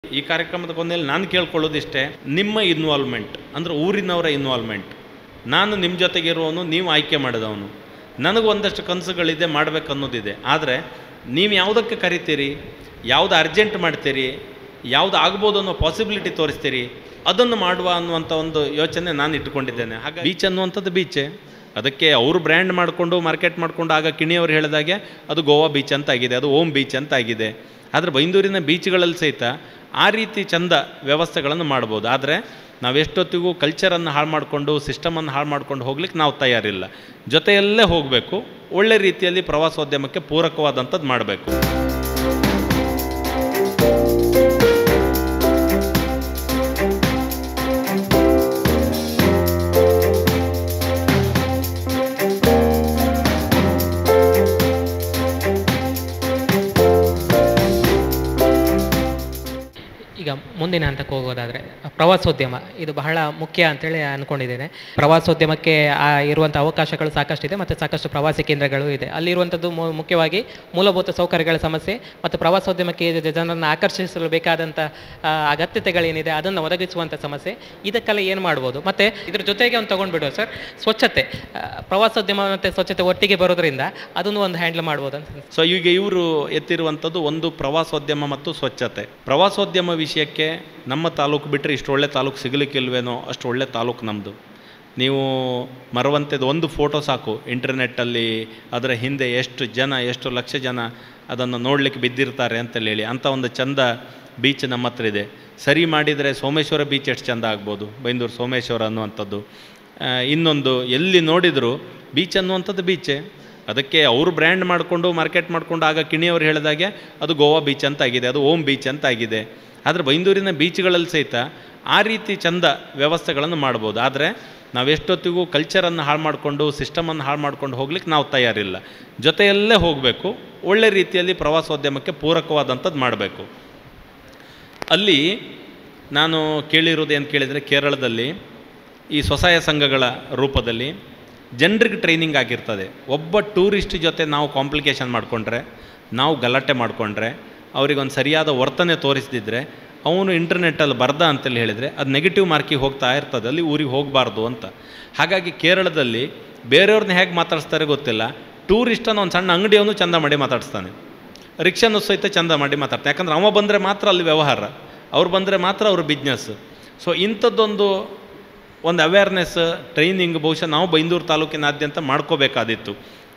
ಈ ಕಾರ್ಯಕ್ರಮದ ಕೊನೆಯಲ್ಲಿ ನಾನು ಕೇಳ್ಕೊಳ್ಳೋದಿಷ್ಟೇ ನಿಮ್ಮ ಇನ್ವಾಲ್ವ್ಮೆಂಟ್ ಅಂದರೆ ಊರಿನವರ ಇನ್ವಾಲ್ವ್ಮೆಂಟ್ ನಾನು ನಿಮ್ಮ ಜೊತೆಗಿರುವವನು ನೀವು ಆಯ್ಕೆ ಮಾಡಿದವನು ನನಗೆ ಒಂದಷ್ಟು ಕನಸುಗಳಿದೆ ಮಾಡಬೇಕು ಅನ್ನೋದಿದೆ ಆದರೆ ನೀವು ಯಾವುದಕ್ಕೆ ಕರಿತೀರಿ ಯಾವುದು ಅರ್ಜೆಂಟ್ ಮಾಡ್ತೀರಿ ಯಾವುದು ಆಗ್ಬೋದು ಅನ್ನೋ ಪಾಸಿಬಿಲಿಟಿ ತೋರಿಸ್ತೀರಿ ಅದನ್ನು ಮಾಡುವ ಅನ್ನುವಂಥ ಒಂದು ಯೋಚನೆ ನಾನು ಇಟ್ಕೊಂಡಿದ್ದೇನೆ ಹಾಗೆ ಬೀಚ್ ಅನ್ನುವಂಥದ್ದು ಬೀಚೇ ಅದಕ್ಕೆ ಅವರು ಬ್ರ್ಯಾಂಡ್ ಮಾಡಿಕೊಂಡು ಮಾರ್ಕೆಟ್ ಮಾಡಿಕೊಂಡು ಆಗ ಕಿಣಿಯವರು ಹೇಳಿದಾಗೆ ಅದು ಗೋವಾ ಬೀಚ್ ಅಂತ ಆಗಿದೆ ಅದು ಓಮ್ ಬೀಚ್ ಅಂತ ಆಗಿದೆ ಆದರೆ ಬೈಂದೂರಿನ ಬೀಚ್ಗಳಲ್ಲಿ ಸಹಿತ ಆ ರೀತಿ ಚಂದ ವ್ಯವಸ್ಥೆಗಳನ್ನು ಮಾಡ್ಬೋದು ಆದರೆ ನಾವು ಎಷ್ಟೊತ್ತಿಗೂ ಕಲ್ಚರನ್ನು ಹಾಳು ಮಾಡಿಕೊಂಡು ಸಿಸ್ಟಮನ್ನು ಹಾಳು ಮಾಡ್ಕೊಂಡು ಹೋಗ್ಲಿಕ್ಕೆ ನಾವು ತಯಾರಿಲ್ಲ ಜೊತೆಯಲ್ಲೇ ಹೋಗಬೇಕು ಒಳ್ಳೆ ರೀತಿಯಲ್ಲಿ ಪ್ರವಾಸೋದ್ಯಮಕ್ಕೆ ಪೂರಕವಾದಂಥದ್ದು ಮಾಡಬೇಕು ಈಗ ಮುಂದಿನ ಹಂತಕ್ಕೆ ಹೋಗೋದಾದರೆ ಪ್ರವಾಸೋದ್ಯಮ ಇದು ಬಹಳ ಮುಖ್ಯ ಅಂತೇಳಿ ಅಂದ್ಕೊಂಡಿದ್ದೇನೆ ಪ್ರವಾಸೋದ್ಯಮಕ್ಕೆ ಆ ಇರುವಂಥ ಅವಕಾಶಗಳು ಸಾಕಷ್ಟಿದೆ ಮತ್ತು ಸಾಕಷ್ಟು ಪ್ರವಾಸಿ ಕೇಂದ್ರಗಳು ಇದೆ ಅಲ್ಲಿರುವಂಥದ್ದು ಮು- ಮುಖ್ಯವಾಗಿ ಮೂಲಭೂತ ಸೌಕರ್ಯಗಳ ಸಮಸ್ಯೆ ಮತ್ತು ಪ್ರವಾಸೋದ್ಯಮಕ್ಕೆ ಇದು ಜನರನ್ನು ಆಕರ್ಷಿಸಲು ಬೇಕಾದಂಥ ಆ, ಅಗತ್ಯತೆಗಳೇನಿದೆ ಅದನ್ನು ಒದಗಿಸುವಂಥ ಸಮಸ್ಯೆ ಇದಕ್ಕೆಲ್ಲ ಏನು ಮಾಡ್ಬೋದು ಮತ್ತು ಇದ್ರ ಜೊತೆಗೆ ಒಂದು ತೊಗೊಂಡ್ಬಿಡುವ ಸರ್ ಸ್ವಚ್ಛತೆ ಆ, ಪ್ರವಾಸೋದ್ಯಮ ಮತ್ತು ಸ್ವಚ್ಛತೆ ಒಟ್ಟಿಗೆ ಬರೋದ್ರಿಂದ ಅದನ್ನು ಒಂದು ಹ್ಯಾಂಡಲ್ ಮಾಡ್ಬೋದು ಅಂತ ಸೊ ಈಗ ಇವರು ಎತ್ತಿರುವಂಥದ್ದು ಒಂದು ಪ್ರವಾಸೋದ್ಯಮ ಮತ್ತು ಸ್ವಚ್ಛತೆ ಪ್ರವಾಸೋದ್ಯಮ ವಿಷಯಕ್ಕೆ ನಮ್ಮ ತಾಲೂಕು ಬಿಟ್ಟರೆ ಇಷ್ಟು ಒಳ್ಳೆ ತಾಲೂಕು ಸಿಗಲಿಕ್ಕಿಲ್ವೇನೋ ಅಷ್ಟು ಒಳ್ಳೆ ತಾಲೂಕು ನಮ್ಮದು ನೀವು ಮರವಂತೆದು ಒಂದು ಫೋಟೋ ಸಾಕು ಇಂಟರ್ನೆಟ್ಟಲ್ಲಿ ಅದರ ಹಿಂದೆ ಎಷ್ಟು ಜನ ಎಷ್ಟು ಲಕ್ಷ ಜನ ಅದನ್ನು ನೋಡಲಿಕ್ಕೆ ಬಿದ್ದಿರ್ತಾರೆ ಅಂತೇಳಿ ಹೇಳಿ ಅಂಥ ಒಂದು ಚಂದ ಬೀಚ್ ನಮ್ಮ ಹತ್ರ ಇದೆ ಸರಿ ಮಾಡಿದರೆ ಸೋಮೇಶ್ವರ ಬೀಚ್ ಎಷ್ಟು ಚಂದ ಆಗ್ಬೋದು ಬೈಂದೂರು ಸೋಮೇಶ್ವರ ಅನ್ನುವಂಥದ್ದು ಆ, ಇನ್ನೊಂದು ಎಲ್ಲಿ ನೋಡಿದರೂ ಬೀಚ್ ಅನ್ನುವಂಥದ್ದು ಬೀಚೇ ಅದಕ್ಕೆ ಅವರು ಬ್ರ್ಯಾಂಡ್ ಮಾಡಿಕೊಂಡು ಮಾರ್ಕೆಟ್ ಮಾಡಿಕೊಂಡು ಆಗ ಕಿಣಿಯವರು ಹೇಳಿದಾಗೆ ಅದು ಗೋವಾ ಬೀಚ್ ಅಂತ ಆಗಿದೆ ಅದು ಓಮ್ ಬೀಚ್ ಅಂತ ಆಗಿದೆ ಆದರೆ ಬೈಂದೂರಿನ ಬೀಚ್ಗಳಲ್ಲಿ ಸಹಿತ ಆ ರೀತಿ ಚಂದ ವ್ಯವಸ್ಥೆಗಳನ್ನು ಮಾಡ್ಬೋದು ಆದರೆ ನಾವು ಎಷ್ಟೊತ್ತಿಗೂ ಕಲ್ಚರನ್ನು ಹಾಳು ಮಾಡಿಕೊಂಡು ಸಿಸ್ಟಮನ್ನು ಹಾಳು ಮಾಡ್ಕೊಂಡು ಹೋಗ್ಲಿಕ್ಕೆ ನಾವು ತಯಾರಿಲ್ಲ ಜೊತೆಯಲ್ಲೇ ಹೋಗಬೇಕು ಒಳ್ಳೆ ರೀತಿಯಲ್ಲಿ ಪ್ರವಾಸೋದ್ಯಮಕ್ಕೆ ಪೂರಕವಾದಂಥದ್ದು ಮಾಡಬೇಕು ಅಲ್ಲಿ ನಾನು ಕೇಳಿರೋದು ಏನು ಕೇಳಿದರೆ ಕೇರಳದಲ್ಲಿ ಈ ಸ್ವಸಹಾಯ ಸಂಘಗಳ ರೂಪದಲ್ಲಿ ಜನರಿಗೆ ಟ್ರೈನಿಂಗ್ ಆಗಿರ್ತದೆ ಒಬ್ಬ ಟೂರಿಸ್ಟ್ ಜೊತೆ ನಾವು ಕಾಂಪ್ಲಿಕೇಶನ್ ಮಾಡಿಕೊಂಡ್ರೆ ನಾವು ಗಲಾಟೆ ಮಾಡಿಕೊಂಡ್ರೆ ಅವರಿಗೊಂದು ಸರಿಯಾದ ವರ್ತನೆ ತೋರಿಸದಿದ್ದರೆ ಅವನು ಇಂಟರ್ನೆಟ್ಟಲ್ಲಿ ಬರ್ದ ಅಂತೇಳಿ ಹೇಳಿದರೆ ಅದು ನೆಗೆಟಿವ್ ಮಾರ್ಕಿಗೆ ಹೋಗ್ತಾ ಇರ್ತದೆ ಅಲ್ಲಿ ಊರಿಗೆ ಹೋಗಬಾರ್ದು ಅಂತ ಹಾಗಾಗಿ ಕೇರಳದಲ್ಲಿ ಬೇರೆಯವ್ರನ್ನ ಹೇಗೆ ಮಾತಾಡಿಸ್ತಾರೆ ಗೊತ್ತಿಲ್ಲ ಟೂರಿಸ್ಟನ್ನು ಒಂದು ಸಣ್ಣ ಅಂಗಡಿಯವನು ಚಂದ ಮಾಡಿ ಮಾತಾಡಿಸ್ತಾನೆ ರಿಕ್ಷಾನು ಸಹಿತ ಚಂದ ಮಾಡಿ ಮಾತಾಡ್ತಾನೆ ಯಾಕಂದ್ರೆ ಅವ ಬಂದರೆ ಮಾತ್ರ ಅಲ್ಲಿ ವ್ಯವಹಾರ ಅವ್ರು ಬಂದರೆ ಮಾತ್ರ ಅವ್ರ ಬಿಸ್ನೆಸ್ ಸೊ ಇಂಥದ್ದೊಂದು ಒಂದು ಅವೇರ್ನೆಸ್ ಟ್ರೈನಿಂಗ್ ಬಹುಶಃ ನಾವು ಬೈಂದೂರು ತಾಲೂಕಿನಾದ್ಯಂತ ಮಾಡ್ಕೋಬೇಕಾದಿತ್ತು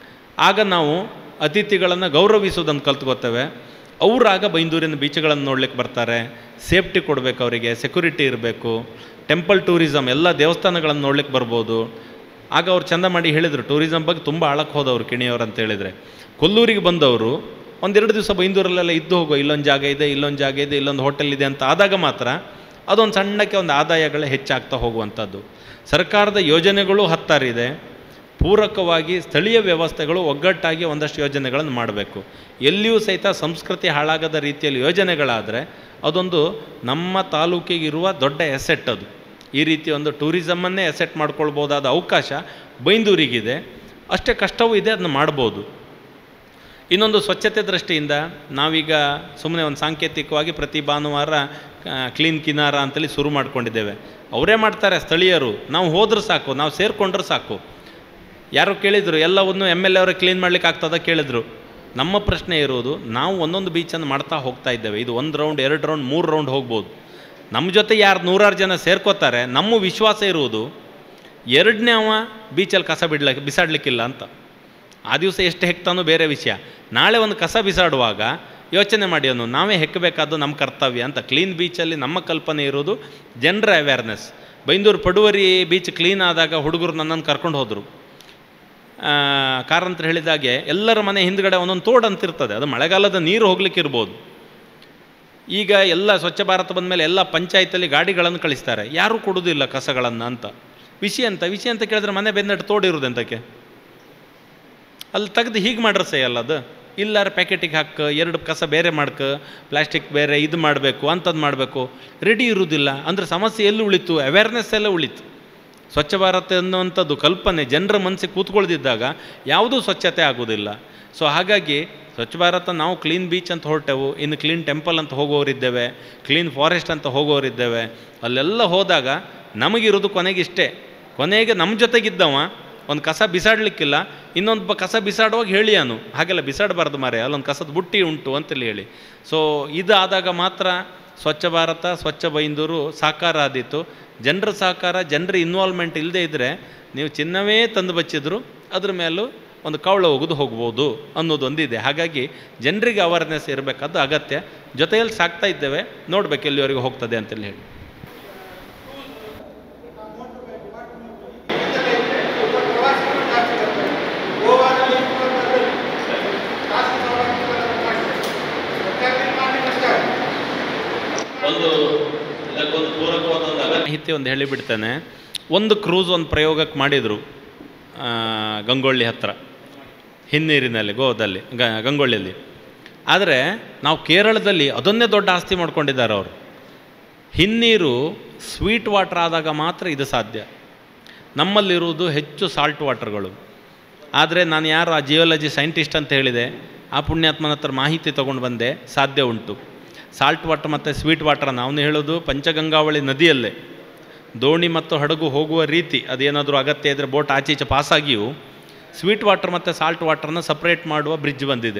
ಆಗ ನಾವು ಅತಿಥಿಗಳನ್ನು ಗೌರವಿಸೋದನ್ನು ಕಲ್ತ್ಕೋತೇವೆ ಅವರಾಗ ಬೈಂದೂರಿನ ಬೀಚ್ಗಳನ್ನು ನೋಡ್ಲಿಕ್ಕೆ ಬರ್ತಾರೆ ಸೇಫ್ಟಿ ಕೊಡಬೇಕು ಅವರಿಗೆ ಸೆಕ್ಯೂರಿಟಿ ಇರಬೇಕು ಟೆಂಪಲ್ ಟೂರಿಸಮ್ ಎಲ್ಲ ದೇವಸ್ಥಾನಗಳನ್ನು ನೋಡ್ಲಿಕ್ಕೆ ಬರ್ಬೋದು ಆಗ ಅವ್ರು ಚಂದ ಮಾಡಿ ಹೇಳಿದರು ಟೂರಿಸಮ್ ಬಗ್ಗೆ ತುಂಬ ಆಳಕ್ಕೆ ಹೋದವರು ಕಿಣಿಯವರು ಅಂತ ಹೇಳಿದರೆ ಕೊಲ್ಲೂರಿಗೆ ಬಂದವರು ಒಂದೆರಡು ದಿವಸ ಬೈಂದೂರಲ್ಲೆಲ್ಲ ಇದ್ದು ಹೋಗೋ ಇಲ್ಲೊಂದು ಜಾಗ ಇದೆ ಇಲ್ಲೊಂದು ಜಾಗ ಇದೆ ಇಲ್ಲೊಂದು ಹೋಟೆಲ್ ಇದೆ ಅಂತ ಆದಾಗ ಮಾತ್ರ ಅದೊಂದು ಸಣ್ಣಕ್ಕೆ ಒಂದು ಆದಾಯಗಳೇ ಹೆಚ್ಚಾಗ್ತಾ ಹೋಗುವಂಥದ್ದು ಸರ್ಕಾರದ ಯೋಜನೆಗಳು ಹತ್ತಾರಿದೆ ಪೂರಕವಾಗಿ ಸ್ಥಳೀಯ ವ್ಯವಸ್ಥೆಗಳು ಒಗ್ಗಟ್ಟಾಗಿ ಒಂದಷ್ಟು ಯೋಜನೆಗಳನ್ನು ಮಾಡಬೇಕು ಎಲ್ಲಿಯೂ ಸಹಿತ ಸಂಸ್ಕೃತಿ ಹಾಳಾಗದ ರೀತಿಯಲ್ಲಿ ಯೋಜನೆಗಳಾದರೆ ಅದೊಂದು ನಮ್ಮ ತಾಲೂಕಿಗಿರುವ ದೊಡ್ಡ ಎಸೆಟ್ ಅದು ಈ ರೀತಿ ಒಂದು ಟೂರಿಸಮನ್ನೇ ಎಸೆಟ್ ಮಾಡ್ಕೊಳ್ಬೋದಾದ ಅವಕಾಶ ಬೈಂದೂರಿಗಿದೆ ಅಷ್ಟೇ ಕಷ್ಟವೂ ಇದೆ ಅದನ್ನ ಮಾಡ್ಬೋದು ಇನ್ನೊಂದು ಸ್ವಚ್ಛತೆ ದೃಷ್ಟಿಯಿಂದ ನಾವೀಗ ಸುಮ್ಮನೆ ಒಂದು ಸಾಂಕೇತಿಕವಾಗಿ ಪ್ರತಿ ಭಾನುವಾರ ಕ್ಲೀನ್ ಕಿನಾರ ಅಂತೇಳಿ ಶುರು ಮಾಡ್ಕೊಂಡಿದ್ದೇವೆ ಅವರೇ ಮಾಡ್ತಾರೆ ಸ್ಥಳೀಯರು ನಾವು ಹೋದ್ರೆ ಸಾಕು ನಾವು ಸೇರಿಕೊಂಡ್ರೆ ಸಾಕು ಯಾರೋ ಕೇಳಿದರು ಎಲ್ಲವನ್ನು ಎಮ್ ಎಲ್ ಎ ಅವರೇ ಕ್ಲೀನ್ ಮಾಡ್ಲಿಕ್ಕೆ ಆಗ್ತದ ಕೇಳಿದ್ರು ನಮ್ಮ ಪ್ರಶ್ನೆ ಇರೋದು ನಾವು ಒಂದೊಂದು ಬೀಚನ್ನು ಮಾಡ್ತಾ ಹೋಗ್ತಾ ಇದ್ದೇವೆ ಇದು ಒಂದು ರೌಂಡ್ ಎರಡು ರೌಂಡ್ ಮೂರು ರೌಂಡ್ ಹೋಗ್ಬೋದು ನಮ್ಮ ಜೊತೆ ಯಾರು ನೂರಾರು ಜನ ಸೇರ್ಕೋತಾರೆ ನಮ್ಮ ವಿಶ್ವಾಸ ಇರುವುದು ಎರಡನೇ ಅವ ಬೀಚಲ್ಲಿ ಕಸ ಬಿಡ್ಲಿಕ್ಕೆ ಬಿಸಾಡ್ಲಿಕ್ಕಿಲ್ಲ ಅಂತ ಆ ದಿವಸ ಎಷ್ಟು ಹೆಕ್ತಾನೋ ಬೇರೆ ವಿಷಯ ನಾಳೆ ಒಂದು ಕಸ ಬಿಸಾಡುವಾಗ ಯೋಚನೆ ಮಾಡಿ ಅವನು ನಾವೇ ಹೆಕ್ಕಬೇಕಾದ್ದು ನಮ್ಮ ಕರ್ತವ್ಯ ಅಂತ ಕ್ಲೀನ್ ಬೀಚಲ್ಲಿ ನಮ್ಮ ಕಲ್ಪನೆ ಇರೋದು ಜನರ awareness Byndoor Paduvari beach clean ಆದಾಗ ಹುಡುಗರು ನನ್ನನ್ನು ಕರ್ಕೊಂಡು ಹೋದರು ಕಾರಂತರು ಹೇಳಿದಾಗೆ ಎಲ್ಲರ ಮನೆ ಹಿಂದ್ಗಡೆ ಒಂದೊಂದು ತೋಡು ಅಂತ ಇರ್ತದೆ ಅದು ಮಳೆಗಾಲದ ನೀರು ಹೋಗ್ಲಿಕ್ಕೆ ಇರ್ಬೋದು ಈಗ ಎಲ್ಲ ಸ್ವಚ್ಛ ಭಾರತ ಬಂದಮೇಲೆ ಎಲ್ಲ ಪಂಚಾಯತಲ್ಲಿ ಗಾಡಿಗಳನ್ನು ಕಳಿಸ್ತಾರೆ ಯಾರೂ ಕೊಡೋದಿಲ್ಲ ಕಸಗಳನ್ನು ಅಂತ ವಿಷಯ ಅಂತ ವಿಷಯ ಅಂತ ಕೇಳಿದ್ರೆ ಮನೆ ಬೆನ್ನಟ್ಟು ತೋಡಿರೋದು ಎಂತಕ್ಕೆ ಅಲ್ಲಿ ತೆಗ್ದು ಹೀಗೆ ಮಾಡ್ರೆ ಸೈ ಅಲ್ಲ ಅದು ಇಲ್ಲಾರ ಪ್ಯಾಕೆಟಿಗೆ ಹಾಕ ಎರಡು ಕಸ ಬೇರೆ ಮಾಡ್ಕ ಪ್ಲಾಸ್ಟಿಕ್ ಬೇರೆ ಇದು ಮಾಡಬೇಕು ಅಂಥದ್ದು ಮಾಡಬೇಕು ರೆಡಿ ಇರುವುದಿಲ್ಲ ಅಂದರೆ ಸಮಸ್ಯೆ ಎಲ್ಲಿ ಉಳಿತು ಅವೇರ್ನೆಸ್ ಎಲ್ಲ ಉಳಿತು ಸ್ವಚ್ಛ ಭಾರತ ಅನ್ನುವಂಥದ್ದು ಕಲ್ಪನೆ ಜನರ ಮನಸ್ಸಿಗೆ ಕೂತ್ಕೊಳ್ದಿದ್ದಾಗ ಯಾವುದೂ ಸ್ವಚ್ಛತೆ ಆಗೋದಿಲ್ಲ ಸೊ ಹಾಗಾಗಿ ಸ್ವಚ್ಛ ಭಾರತ ನಾವು ಕ್ಲೀನ್ ಬೀಚ್ ಅಂತ ಹೊರಟೆವು ಇನ್ನು ಕ್ಲೀನ್ ಟೆಂಪಲ್ ಅಂತ ಹೋಗೋರಿದ್ದೇವೆ ಕ್ಲೀನ್ ಫಾರೆಸ್ಟ್ ಅಂತ ಹೋಗೋರಿದ್ದೇವೆ ಅಲ್ಲೆಲ್ಲ ಹೋದಾಗ ನಮಗಿರೋದು ಕೊನೆಗೆ ಇಷ್ಟೇ ಕೊನೆಗೆ ನಮ್ಮ ಜೊತೆಗಿದ್ದವ ಒಂದು ಕಸ ಬಿಸಾಡಲಿಕ್ಕಿಲ್ಲ ಇನ್ನೊಂದು ಬ- ಕಸ ಬಿಸಾಡುವಾಗ ಹೇಳಿ ಅನು ಹಾಗೆಲ್ಲ ಬಿಸಾಡಬಾರ್ದು ಮಾರೆ ಅಲ್ಲೊಂದು ಕಸದ ಬುಟ್ಟಿ ಉಂಟು ಅಂತೇಳಿ ಹೇಳಿ ಸೊ ಇದಾದಾಗ ಮಾತ್ರ ಸ್ವಚ್ಛ ಭಾರತ ಸ್ವಚ್ಛ ಬೈಂದೂರು ಸಾಕಾರ ಆದೀತು ಜನರ ಸಹಕಾರ ಜನರ ಇನ್ವಾಲ್ವ್ಮೆಂಟ್ ಇಲ್ಲದೆ ಇದ್ದರೆ ನೀವು ಚಿನ್ನವೇ ತಂದು ಬಚ್ಚಿದ್ರು ಅದ್ರ ಮೇಲೂ ಒಂದು ಕವಳ ಹೋಗೋದು ಹೋಗ್ಬೋದು ಅನ್ನೋದು ಒಂದಿದೆ ಹಾಗಾಗಿ ಜನರಿಗೆ ಅವೇರ್ನೆಸ್ ಇರಬೇಕಾದ್ದು ಅಗತ್ಯ ಜೊತೆಯಲ್ಲಿ ಸಾಕ್ತಾ ಇದ್ದೇವೆ ನೋಡ್ಬೇಕು ಎಲ್ಲಿವರೆಗೂ ಹೋಗ್ತದೆ ಅಂತೇಳಿ ಹೇಳಿ ಒಂದು ಇದಕ್ಕೊಂದು ಪೂರಕವಾದ ಒಂದು ಮಾಹಿತಿ ಒಂದು ಹೇಳಿಬಿಡ್ತೇನೆ ಒಂದು ಕ್ರೂಸ್ ಒಂದು ಪ್ರಯೋಗಕ್ಕೆ ಮಾಡಿದರು ಗಂಗೊಳ್ಳಿ ಹತ್ರ ಹಿನ್ನೀರಿನಲ್ಲಿ ಗೋವಾದಲ್ಲಿ ಗ ಗಂಗೊಳ್ಳಿಯಲ್ಲಿ ಆದರೆ ನಾವು ಕೇರಳದಲ್ಲಿ ಅದನ್ನೇ ದೊಡ್ಡ ಆಸ್ತಿ ಮಾಡ್ಕೊಂಡಿದ್ದಾರೆ ಅವರು ಹಿನ್ನೀರು ಸ್ವೀಟ್ ವಾಟರ್ ಆದಾಗ ಮಾತ್ರ ಇದು ಸಾಧ್ಯ ನಮ್ಮಲ್ಲಿರುವುದು ಹೆಚ್ಚು ಸಾಲ್ಟ್ ವಾಟರ್ಗಳು ಆದರೆ ನಾನು ಯಾರು ಆ ಜಿಯೋಲಜಿ ಸೈಂಟಿಸ್ಟ್ ಅಂತ ಹೇಳಿದೆ ಆ ಪುಣ್ಯಾತ್ಮನ ಹತ್ರ ಮಾಹಿತಿ ತೊಗೊಂಡು ಬಂದೆ ಸಾಧ್ಯ ಉಂಟು ಸಾಲ್ಟ್ ವಾಟರ್ ಮತ್ತು ಸ್ವೀಟ್ ವಾಟರ್ ಅವನು ಹೇಳೋದು ಪಂಚಗಂಗಾವಳಿ ನದಿಯಲ್ಲೇ ದೋಣಿ ಮತ್ತು ಹಡಗು ಹೋಗುವ ರೀತಿ ಅದೇನಾದರೂ ಅಗತ್ಯ ಇದ್ದರೆ ಬೋಟ್ ಆಚೆ ಈಚೆ ಪಾಸಾಗಿಯೂ ಸ್ವೀಟ್ ವಾಟರ್ ಮತ್ತು ಸಾಲ್ಟ್ ವಾಟರ್ನ ಸಪ್ರೇಟ್ ಮಾಡುವ ಬ್ರಿಡ್ಜ್ ಬಂದಿದೆ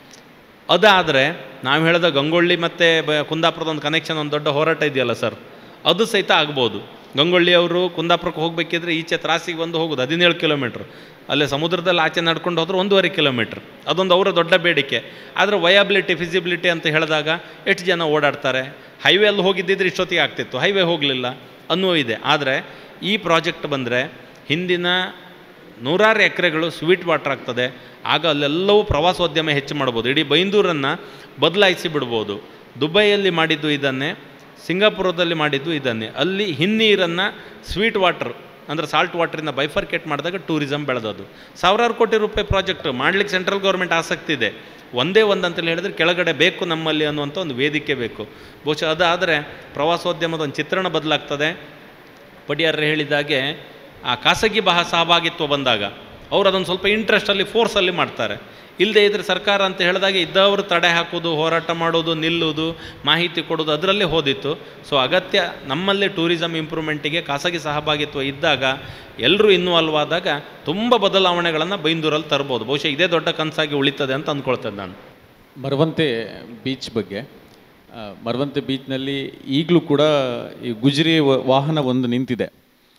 ಅದಾದರೆ ನಾವು ಹೇಳಿದ ಗಂಗೊಳ್ಳಿ ಮತ್ತು ಬ ಕುಂದಾಪುರದ ಒಂದು ಕನೆಕ್ಷನ್ ಒಂದು ದೊಡ್ಡ ಹೋರಾಟ ಇದೆಯಲ್ಲ ಸರ್ ಅದು ಸಹಿತ ಆಗ್ಬೋದು ಗಂಗೊಳ್ಳಿಯವರು ಕುಂದಾಪುರಕ್ಕೆ ಹೋಗಬೇಕಿದ್ರೆ ಈಚೆ ತ್ರಾಸಿಗೆ ಬಂದು ಹೋಗೋದು ಹದಿನೇಳು ಕಿಲೋಮೀಟ್ರ್ ಅಲ್ಲೇ ಸಮುದ್ರದಲ್ಲಿ ಆಚೆ ನಡ್ಕೊಂಡು ಹೋದ್ರೆ ಒಂದೂವರೆ ಕಿಲೋಮೀಟ್ರ್ ಅದೊಂದು ಅವರ ದೊಡ್ಡ ಬೇಡಿಕೆ ಆದರೆ ವಯಾಬಿಲಿಟಿ ಫಿಸಿಬಿಲಿಟಿ ಅಂತ ಹೇಳಿದಾಗ ಎಷ್ಟು ಜನ ಓಡಾಡ್ತಾರೆ ಹೈವೇ ಅಲ್ಲಿ ಹೋಗಿದ್ದಿದ್ರೆ ಇಷ್ಟೊತ್ತಿಗೆ ಆಗ್ತಿತ್ತು ಹೈವೇ ಹೋಗಲಿಲ್ಲ ಅನ್ನೋ ಇದೆ ಆದರೆ ಈ ಪ್ರಾಜೆಕ್ಟ್ ಬಂದರೆ ಹಿಂದಿನ ನೂರಾರು ಎಕರೆಗಳು ಸ್ವೀಟ್ ವಾಟರ್ ಆಗ್ತದೆ ಆಗ ಅಲ್ಲೆಲ್ಲವೂ ಪ್ರವಾಸೋದ್ಯಮ ಹೆಚ್ಚು ಮಾಡ್ಬೋದು ಇಡೀ ಬೈಂದೂರನ್ನು ಬದಲಾಯಿಸಿ ಬಿಡ್ಬೋದು ದುಬೈಯಲ್ಲಿ ಮಾಡಿದ್ದು ಇದನ್ನೇ ಸಿಂಗಾಪುರದಲ್ಲಿ ಮಾಡಿದ್ದು ಇದನ್ನೇ ಅಲ್ಲಿ ಹಿನ್ನೀರನ್ನು ಸ್ವೀಟ್ ವಾಟರ್ ಅಂದರೆ ಸಾಲ್ಟ್ ವಾಟರಿಂದ ಬೈಫರ್ಕೇಟ್ ಮಾಡಿದಾಗ ಟೂರಿಸಮ್ ಬೆಳೆದದು ಸಾವಿರಾರು ಕೋಟಿ ರೂಪಾಯಿ ಪ್ರಾಜೆಕ್ಟ್ ಮಾಡ್ಲಿಕ್ಕೆ ಸೆಂಟ್ರಲ್ ಗೌರ್ಮೆಂಟ್ ಆಸಕ್ತಿ ಇದೆ ಒಂದೇ ಒಂದು ಅಂತೇಳಿ ಹೇಳಿದ್ರೆ ಕೆಳಗಡೆ ಬೇಕು ನಮ್ಮಲ್ಲಿ ಅನ್ನುವಂಥ ಒಂದು ವೇದಿಕೆ ಬೇಕು ಬಹುಶಃ ಅದಾದರೆ ಪ್ರವಾಸೋದ್ಯಮದ ಒಂದು ಚಿತ್ರಣ ಬದಲಾಗ್ತದೆ ಪಡಿಯಾರ್ರು ಹೇಳಿದಾಗೆ ಆ ಖಾಸಗಿ ಬಹ ಸಹಭಾಗಿತ್ವ ಬಂದಾಗ ಅವ್ರು ಅದನ್ನು ಸ್ವಲ್ಪ ಇಂಟ್ರೆಸ್ಟಲ್ಲಿ ಫೋರ್ಸಲ್ಲಿ ಮಾಡ್ತಾರೆ ಇಲ್ಲದೆ ಇದ್ರೆ ಸರ್ಕಾರ ಅಂತ ಹೇಳಿದಾಗ ಇದ್ದವರು ತಡೆ ಹಾಕೋದು ಹೋರಾಟ ಮಾಡೋದು ನಿಲ್ಲುವುದು ಮಾಹಿತಿ ಕೊಡೋದು ಅದರಲ್ಲೇ ಹೋದಿತ್ತು ಸೊ ಅಗತ್ಯ ನಮ್ಮಲ್ಲಿ ಟೂರಿಸಮ್ ಇಂಪ್ರೂವ್ಮೆಂಟಿಗೆ ಖಾಸಗಿ ಸಹಭಾಗಿತ್ವ ಇದ್ದಾಗ ಎಲ್ಲರೂ ಇನ್ವಾಲ್ವ್ ಆದಾಗ ತುಂಬ ಬದಲಾವಣೆಗಳನ್ನು ಬೈಂದೂರಲ್ಲಿ ತರ್ಬೋದು ಬಹುಶಃ ಇದೇ ದೊಡ್ಡ ಕನಸಾಗಿ ಉಳಿತದೆ ಅಂತ ಅಂದ್ಕೊಳ್ತೇನೆ ನಾನು ಮರವಂತೆ ಬೀಚ್ ಬಗ್ಗೆ ಆ, ಮರವಂತೆ ಬೀಚ್ನಲ್ಲಿ ಈಗಲೂ ಕೂಡ ಈ ಗುಜರಿ ವ- ವಾಹನ ಒಂದು ನಿಂತಿದೆ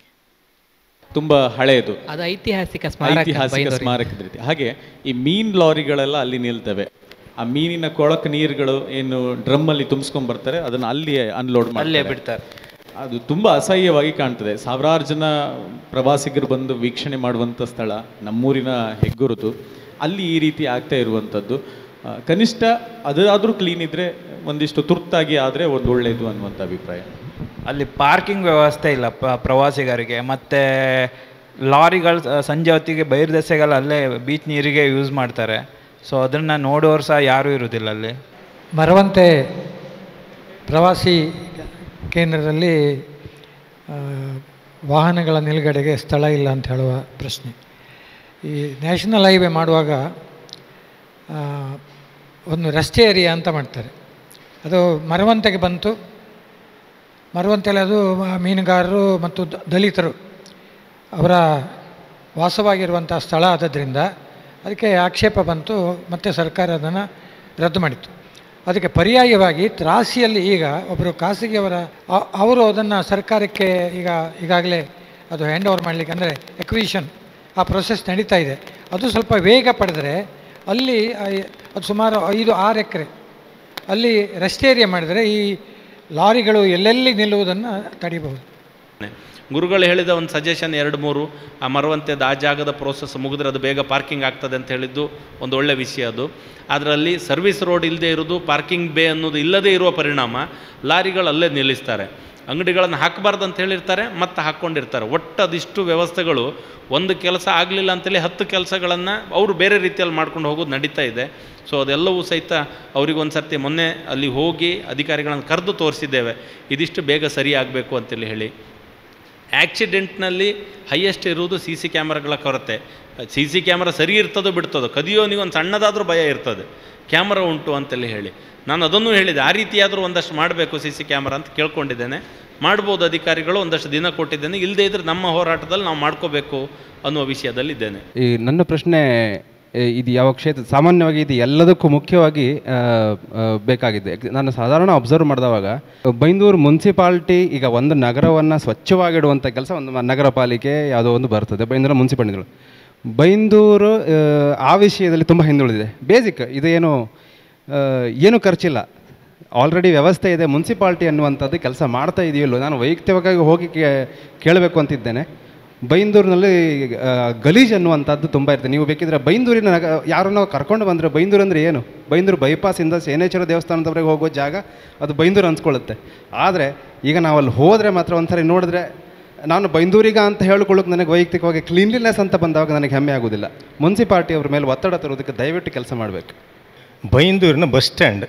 ತುಂಬ ಹಳೆಯದು ಅದು ಐತಿಹಾಸಿಕ ಸ್ಮಾರಕ ಐತಿಹಾಸಿಕ ಬೈಂದೂರಿಗೆ. ಸ್ಮಾರಕದ ರೀತಿ ಹಾಗೆ ಈ ಮೀನ್ ಲಾರಿಗಳೆಲ್ಲ ಅಲ್ಲಿ ನಿಲ್ತವೆ ಆ ಮೀನಿನ ಕೊಳಕು ನೀರುಗಳು ಏನು ಡ್ರಮ್ಮಲ್ಲಿ ತುಂಬಿಸ್ಕೊಂಡ್ ಬರ್ತಾರೆ ಅದನ್ನ ಅಲ್ಲಿ ಅನ್ಲೋಡ್ ಅಲ್ಲೇ ಮಾಡಿ ಬಿಡ್ತಾರೆ ಅದು ತುಂಬಾ ಅಸಹ್ಯವಾಗಿ ಕಾಣ್ತದೆ ಸಾವಿರಾರು ಜನ ಪ್ರವಾಸಿಗರು ಬಂದು ವೀಕ್ಷಣೆ ಮಾಡುವಂಥ ಸ್ಥಳ ನಮ್ಮೂರಿನ ಹೆಗ್ಗುರುತು ಅಲ್ಲಿ ಈ ರೀತಿ ಆಗ್ತಾ ಇರುವಂಥದ್ದು ಆ, ಕನಿಷ್ಠ ಅದಾದರೂ ಕ್ಲೀನ್ ಇದ್ರೆ ಒಂದಿಷ್ಟು ತುರ್ತಾಗಿ ಆದರೆ ಒಂದು ಒಳ್ಳೆಯದು ಅನ್ನುವಂಥ ಅಭಿಪ್ರಾಯ ಅಲ್ಲಿ ಪಾರ್ಕಿಂಗ್ ವ್ಯವಸ್ಥೆ ಇಲ್ಲ ಪ- ಪ್ರವಾಸಿಗರಿಗೆ ಮತ್ತು ಲಾರಿಗಳು ಸ- ಸಂಜೆ ಹೊತ್ತಿಗೆ ಬೈರ್ದೆಸೆಗಳು ಅಲ್ಲೇ ಬೀಚ್ ನೀರಿಗೆ ಯೂಸ್ ಮಾಡ್ತಾರೆ ಸೊ ಅದನ್ನು ನೋಡೋರು ಸಹ ಯಾರೂ ಇರೋದಿಲ್ಲ ಅಲ್ಲಿ ಮರವಂತೆ ಪ್ರವಾಸಿ ಕೇಂದ್ರದಲ್ಲಿ ಆ, ವಾಹನಗಳ ನಿಲುಗಡೆಗೆ ಸ್ಥಳ ಇಲ್ಲ ಅಂತ ಹೇಳುವ ಪ್ರಶ್ನೆ ಈ ನ್ಯಾಷನಲ್ ಹೈವೇ ಮಾಡುವಾಗ ಆ, ಒಂದು ರಸ್ತೆ ಏರಿಯಾ ಅಂತ ಮಾಡ್ತಾರೆ ಅದು ಮರವಂತೆಗೆ ಬಂತು ಮರವಂತೆಯಲ್ಲಿ ಅದು ಮೀನುಗಾರರು ಮತ್ತು ದ- ದಲಿತರು ಅವರ ವಾಸವಾಗಿರುವಂಥ ಸ್ಥಳ ಆದದ್ರಿಂದ ಅದಕ್ಕೆ ಆಕ್ಷೇಪ ಬಂತು ಮತ್ತು ಸರ್ಕಾರ ಅದನ್ನು ರದ್ದು ಮಾಡಿತ್ತು ಅದಕ್ಕೆ ಪರ್ಯಾಯವಾಗಿ ತ್ರಾಸಿಯಲ್ಲಿ ಈಗ ಒಬ್ಬರು ಖಾಸಗಿಯವರ ಅ- ಅವರು ಅದನ್ನು ಸರ್ಕಾರಕ್ಕೆ ಈಗ ಈಗಾಗಲೇ ಅದು ಹ್ಯಾಂಡ್ ಓವರ್ ಮಾಡಲಿಕ್ಕೆ ಅಂದರೆ ಎಕ್ವಿಷನ್ ಆ ಪ್ರೊಸೆಸ್ ನಡೀತಾ ಇದೆ ಅದು ಸ್ವಲ್ಪ ವೇಗ ಪಡೆದರೆ ಅಲ್ಲಿ ಆ- ಅದು ಸುಮಾರು ಐದು ಆರು ಎಕರೆ ಅಲ್ಲಿ ರಸ್ತೆ ಏರಿಯಾ ಮಾಡಿದರೆ ಈ ಲಾರಿಗಳು ಎಲ್ಲೆಲ್ಲಿ ನಿಲ್ಲುವುದನ್ನು ತಡಿಬಹುದು ಗುರುಗಳು ಹೇಳಿದ ಒಂದು ಸಜೆಷನ್ ಎರಡು ಮೂರು ಆ ಮರವಂತೆದ ಆ ಜಾಗದ ಪ್ರೋಸೆಸ್ ಮುಗಿದ್ರೆ ಅದು ಬೇಗ ಪಾರ್ಕಿಂಗ್ ಆಗ್ತದೆ ಅಂತ ಹೇಳಿದ್ದು ಒಂದು ಒಳ್ಳೆ ವಿಷಯ ಅದು ಅದರಲ್ಲಿ ಸರ್ವಿಸ್ ರೋಡ್ ಇಲ್ಲದೆ ಇರೋದು ಪಾರ್ಕಿಂಗ್ ಬೇ ಅನ್ನೋದು ಇಲ್ಲದೇ ಇರುವ ಪರಿಣಾಮ ಲಾರಿಗಳು ಅಲ್ಲೇ ನಿಲ್ಲಿಸ್ತಾರೆ ಅಂಗಡಿಗಳನ್ನು ಹಾಕಬಾರ್ದು ಅಂತ ಹೇಳಿರ್ತಾರೆ ಮತ್ತೆ ಹಾಕ್ಕೊಂಡಿರ್ತಾರೆ ಒಟ್ಟು ಅದಿಷ್ಟು ವ್ಯವಸ್ಥೆಗಳು ಒಂದು ಕೆಲಸ ಆಗಲಿಲ್ಲ ಅಂತೇಳಿ ಹತ್ತು ಕೆಲಸಗಳನ್ನು ಅವರು ಬೇರೆ ರೀತಿಯಲ್ಲಿ ಮಾಡ್ಕೊಂಡು ಹೋಗೋದು ನಡೀತಾ ಇದೆ ಸೊ ಅದೆಲ್ಲವೂ ಸಹಿತ ಅವ್ರಿಗೊಂದು ಸರ್ತಿ ಮೊನ್ನೆ ಅಲ್ಲಿ ಹೋಗಿ ಅಧಿಕಾರಿಗಳನ್ನು ಕರೆದು ತೋರಿಸಿದ್ದೇವೆ ಇದಿಷ್ಟು ಬೇಗ ಸರಿ ಆಗಬೇಕು ಅಂತೇಳಿ ಹೇಳಿ ಆ್ಯಕ್ಸಿಡೆಂಟ್ನಲ್ಲಿ ಹೈಯೆಸ್ಟ್ ಇರುವುದು ಸಿ ಸಿ ಕ್ಯಾಮ್ರಾಗಳ ಕೊರತೆ ಸಿ ಸಿ ಕ್ಯಾಮ್ರಾ ಸರಿ ಇರ್ತದೋ ಬಿಡ್ತದೋ ಕದಿಯೋನಿಗೆ ಒಂದು ಸಣ್ಣದಾದರೂ ಭಯ ಇರ್ತದೆ ಕ್ಯಾಮ್ರಾ ಉಂಟು ಅಂತೇಳಿ ಹೇಳಿ ನಾನು ಅದನ್ನು ಹೇಳಿದೆ ಆ ರೀತಿಯಾದರೂ ಒಂದಷ್ಟು ಮಾಡಬೇಕು ಸಿ ಸಿ ಕ್ಯಾಮ್ರಾ ಅಂತ ಕೇಳ್ಕೊಂಡಿದ್ದೇನೆ ಮಾಡ್ಬೋದು ಅಧಿಕಾರಿಗಳು ಒಂದಷ್ಟು ದಿನ ಕೊಟ್ಟಿದ್ದೇನೆ ಇಲ್ಲದೇ ಇದ್ದರೆ ನಮ್ಮ ಹೋರಾಟದಲ್ಲಿ ನಾವು ಮಾಡ್ಕೋಬೇಕು ಅನ್ನುವ ವಿಷಯದಲ್ಲಿದ್ದೇನೆ ಈ ನನ್ನ ಪ್ರಶ್ನೆ ಏ, ಇದು ಯಾವ ಕ್ಷೇತ್ರ ಸಾಮಾನ್ಯವಾಗಿ ಇದು ಎಲ್ಲದಕ್ಕೂ ಮುಖ್ಯವಾಗಿ ಆ, ಆ, ಬೇಕಾಗಿದೆ ಎಕ್- ನಾನು ಸಾಧಾರಣ ಅಬ್ಸರ್ವ್ ಮಾಡಿದವಾಗ ಬೈಂದೂರು ಮುನ್ಸಿಪಾಲ್ಟಿ ಈಗ ಒಂದು ನಗರವನ್ನು ಸ್ವಚ್ಛವಾಗಿಡುವಂಥ ಕೆಲಸ ಒಂದು ಮ- ನಗರ ಪಾಲಿಕೆ ಯಾವುದೋ ಒಂದು ಬರ್ತದೆ ಬೈಂದೂರು ಮುನ್ಸಿಪಾಲ್ಟಿಗಳು ಬೈಂದೂರು ಆ, ಆ ವಿಷಯದಲ್ಲಿ ತುಂಬ ಹಿಂದುಳಿದಿದೆ ಬೇಸಿಕ್ ಇದು ಏನು ಆ, ಏನು ಖರ್ಚಿಲ್ಲ ಆಲ್ರೆಡಿ ವ್ಯವಸ್ಥೆ ಇದೆ ಮುನ್ಸಿಪಾಲ್ಟಿ ಅನ್ನುವಂಥದ್ದು ಕೆಲಸ ಮಾಡ್ತಾ ಇದೆಯಲ್ಲೋ ನಾನು ವೈಯಕ್ತಿಕವಾಗಿ ಹೋಗಿ ಕೇ- ಕೇಳಬೇಕು ಅಂತಿದ್ದೇನೆ ಬೈಂದೂರಿನಲ್ಲಿ ಆ, ಗಲೀಜ್ ಅನ್ನುವಂಥದ್ದು ತುಂಬ ಇರ್ತದೆ ನೀವು ಬೇಕಿದ್ರೆ ಬೈಂದೂರಿನ ನಗ ಯಾರನ್ನೋ ಕರ್ಕೊಂಡು ಬಂದರೆ ಬೈಂದೂರು ಅಂದರೆ ಏನು ಬೈಂದೂರು ಬೈಪಾಸಿಂದ ಸೇನೇಶ್ವರ ದೇವಸ್ಥಾನದವರೆಗೆ ಹೋಗೋ ಜಾಗ ಅದು ಬೈಂದೂರು ಅನ್ಸ್ಕೊಳ್ಳುತ್ತೆ ಆದರೆ ಈಗ ನಾವು ಅಲ್ಲಿ ಹೋದರೆ ಮಾತ್ರ ಒಂದ್ಸರಿ ನೋಡಿದ್ರೆ ನಾನು ಬೈಂದೂರಿಗ ಅಂತ ಹೇಳ್ಕೊಳ್ಳೋಕೆ ನನಗೆ ವೈಯಕ್ತಿಕವಾಗಿ ಕ್ಲೀನ್ಲಿನೆಸ್ ಅಂತ ಬಂದಾಗ ನನಗೆ ಹೆಮ್ಮೆ ಆಗೋದಿಲ್ಲ ಮುನ್ಸಿಪಾಲ್ಟಿ ಅವ್ರ ಮೇಲೆ ಒತ್ತಡ ತರೋದಕ್ಕೆ ದಯವಿಟ್ಟು ಕೆಲಸ ಮಾಡಬೇಕು ಬೈಂದೂರಿನ ಬಸ್ ಸ್ಟ್ಯಾಂಡ್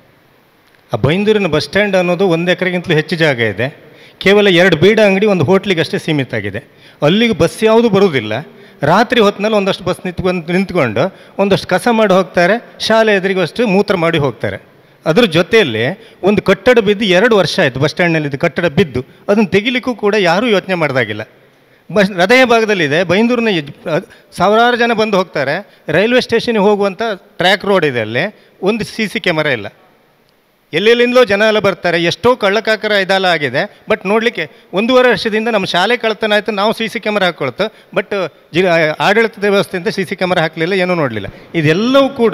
ಆ ಬೈಂದೂರಿನ ಬಸ್ ಸ್ಟ್ಯಾಂಡ್ ಅನ್ನೋದು ಒಂದು ಎಕರೆಗಿಂತಲೂ ಹೆಚ್ಚು ಜಾಗ ಇದೆ ಕೇವಲ ಎರಡು ಬೀಡ ಅಂಗಡಿ ಒಂದು ಹೋಟ್ಲಿಗಷ್ಟೇ ಸೀಮಿತ ಆಗಿದೆ ಅಲ್ಲಿಗೆ ಬಸ್ ಯಾವುದು ಬರುವುದಿಲ್ಲ ರಾತ್ರಿ ಹೊತ್ತಿನಲ್ಲಿ ಒಂದಷ್ಟು ಬಸ್ ನಿಂತ್ಕೊಂಡು ನಿಂತ್ಕೊಂಡು ಒಂದಷ್ಟು ಕಸ ಮಾಡಿ ಹೋಗ್ತಾರೆ ಶಾಲೆ ಎದುರಿಗೂ ಅಷ್ಟು ಮೂತ್ರ ಮಾಡಿ ಹೋಗ್ತಾರೆ ಅದ್ರ ಜೊತೆಯಲ್ಲಿ ಒಂದು ಕಟ್ಟಡ ಬಿದ್ದು ಎರಡು ವರ್ಷ ಆಯಿತು ಬಸ್ ಸ್ಟ್ಯಾಂಡ್ನಲ್ಲಿ ಇದು ಕಟ್ಟಡ ಬಿದ್ದು ಅದನ್ನು ತೆಗಿಲಿಕ್ಕೂ ಕೂಡ ಯಾರೂ ಯೋಚನೆ ಮಾಡಿದಾಗಿಲ್ಲ ಬಸ್ ಹೃದಯ ಭಾಗದಲ್ಲಿದೆ ಬೈಂದೂರಿನ ಯಜ್- ಅಹ್, ಸಾವಿರಾರು ಜನ ಬಂದು ಹೋಗ್ತಾರೆ ರೈಲ್ವೆ ಸ್ಟೇಷನ್ಗೆ ಹೋಗುವಂಥ ಟ್ರ್ಯಾಕ್ ರೋಡ್ ಇದೆ ಅಲ್ಲಿ ಒಂದು ಸಿ ಸಿ ಕ್ಯಾಮರಾ ಇಲ್ಲ ಎಲ್ಲೆಲ್ಲಿಂದಲೋ ಜನ ಎಲ್ಲ ಬರ್ತಾರೆ ಎಷ್ಟೋ ಕಳ್ಳಕಾಕರ ಇದೆಲ್ಲ ಆಗಿದೆ ಬಟ್ ನೋಡಲಿಕ್ಕೆ ಒಂದೂವರೆ ವರ್ಷದಿಂದ ನಮ್ಮ ಶಾಲೆ ಕಳ್ತನ ಆಯಿತು ನಾವು ಸಿ ಸಿ ಕ್ಯಾಮರಾ ಹಾಕ್ಕೊಳ್ತು ಬಟ್ ಜಿ ಆಡಳಿತದ ವ್ಯವಸ್ಥೆಯಿಂದ ಸಿ ಸಿ ಕ್ಯಾಮರಾ ಹಾಕಲಿಲ್ಲ ಏನೂ ನೋಡಲಿಲ್ಲ ಇದೆಲ್ಲವೂ ಕೂಡ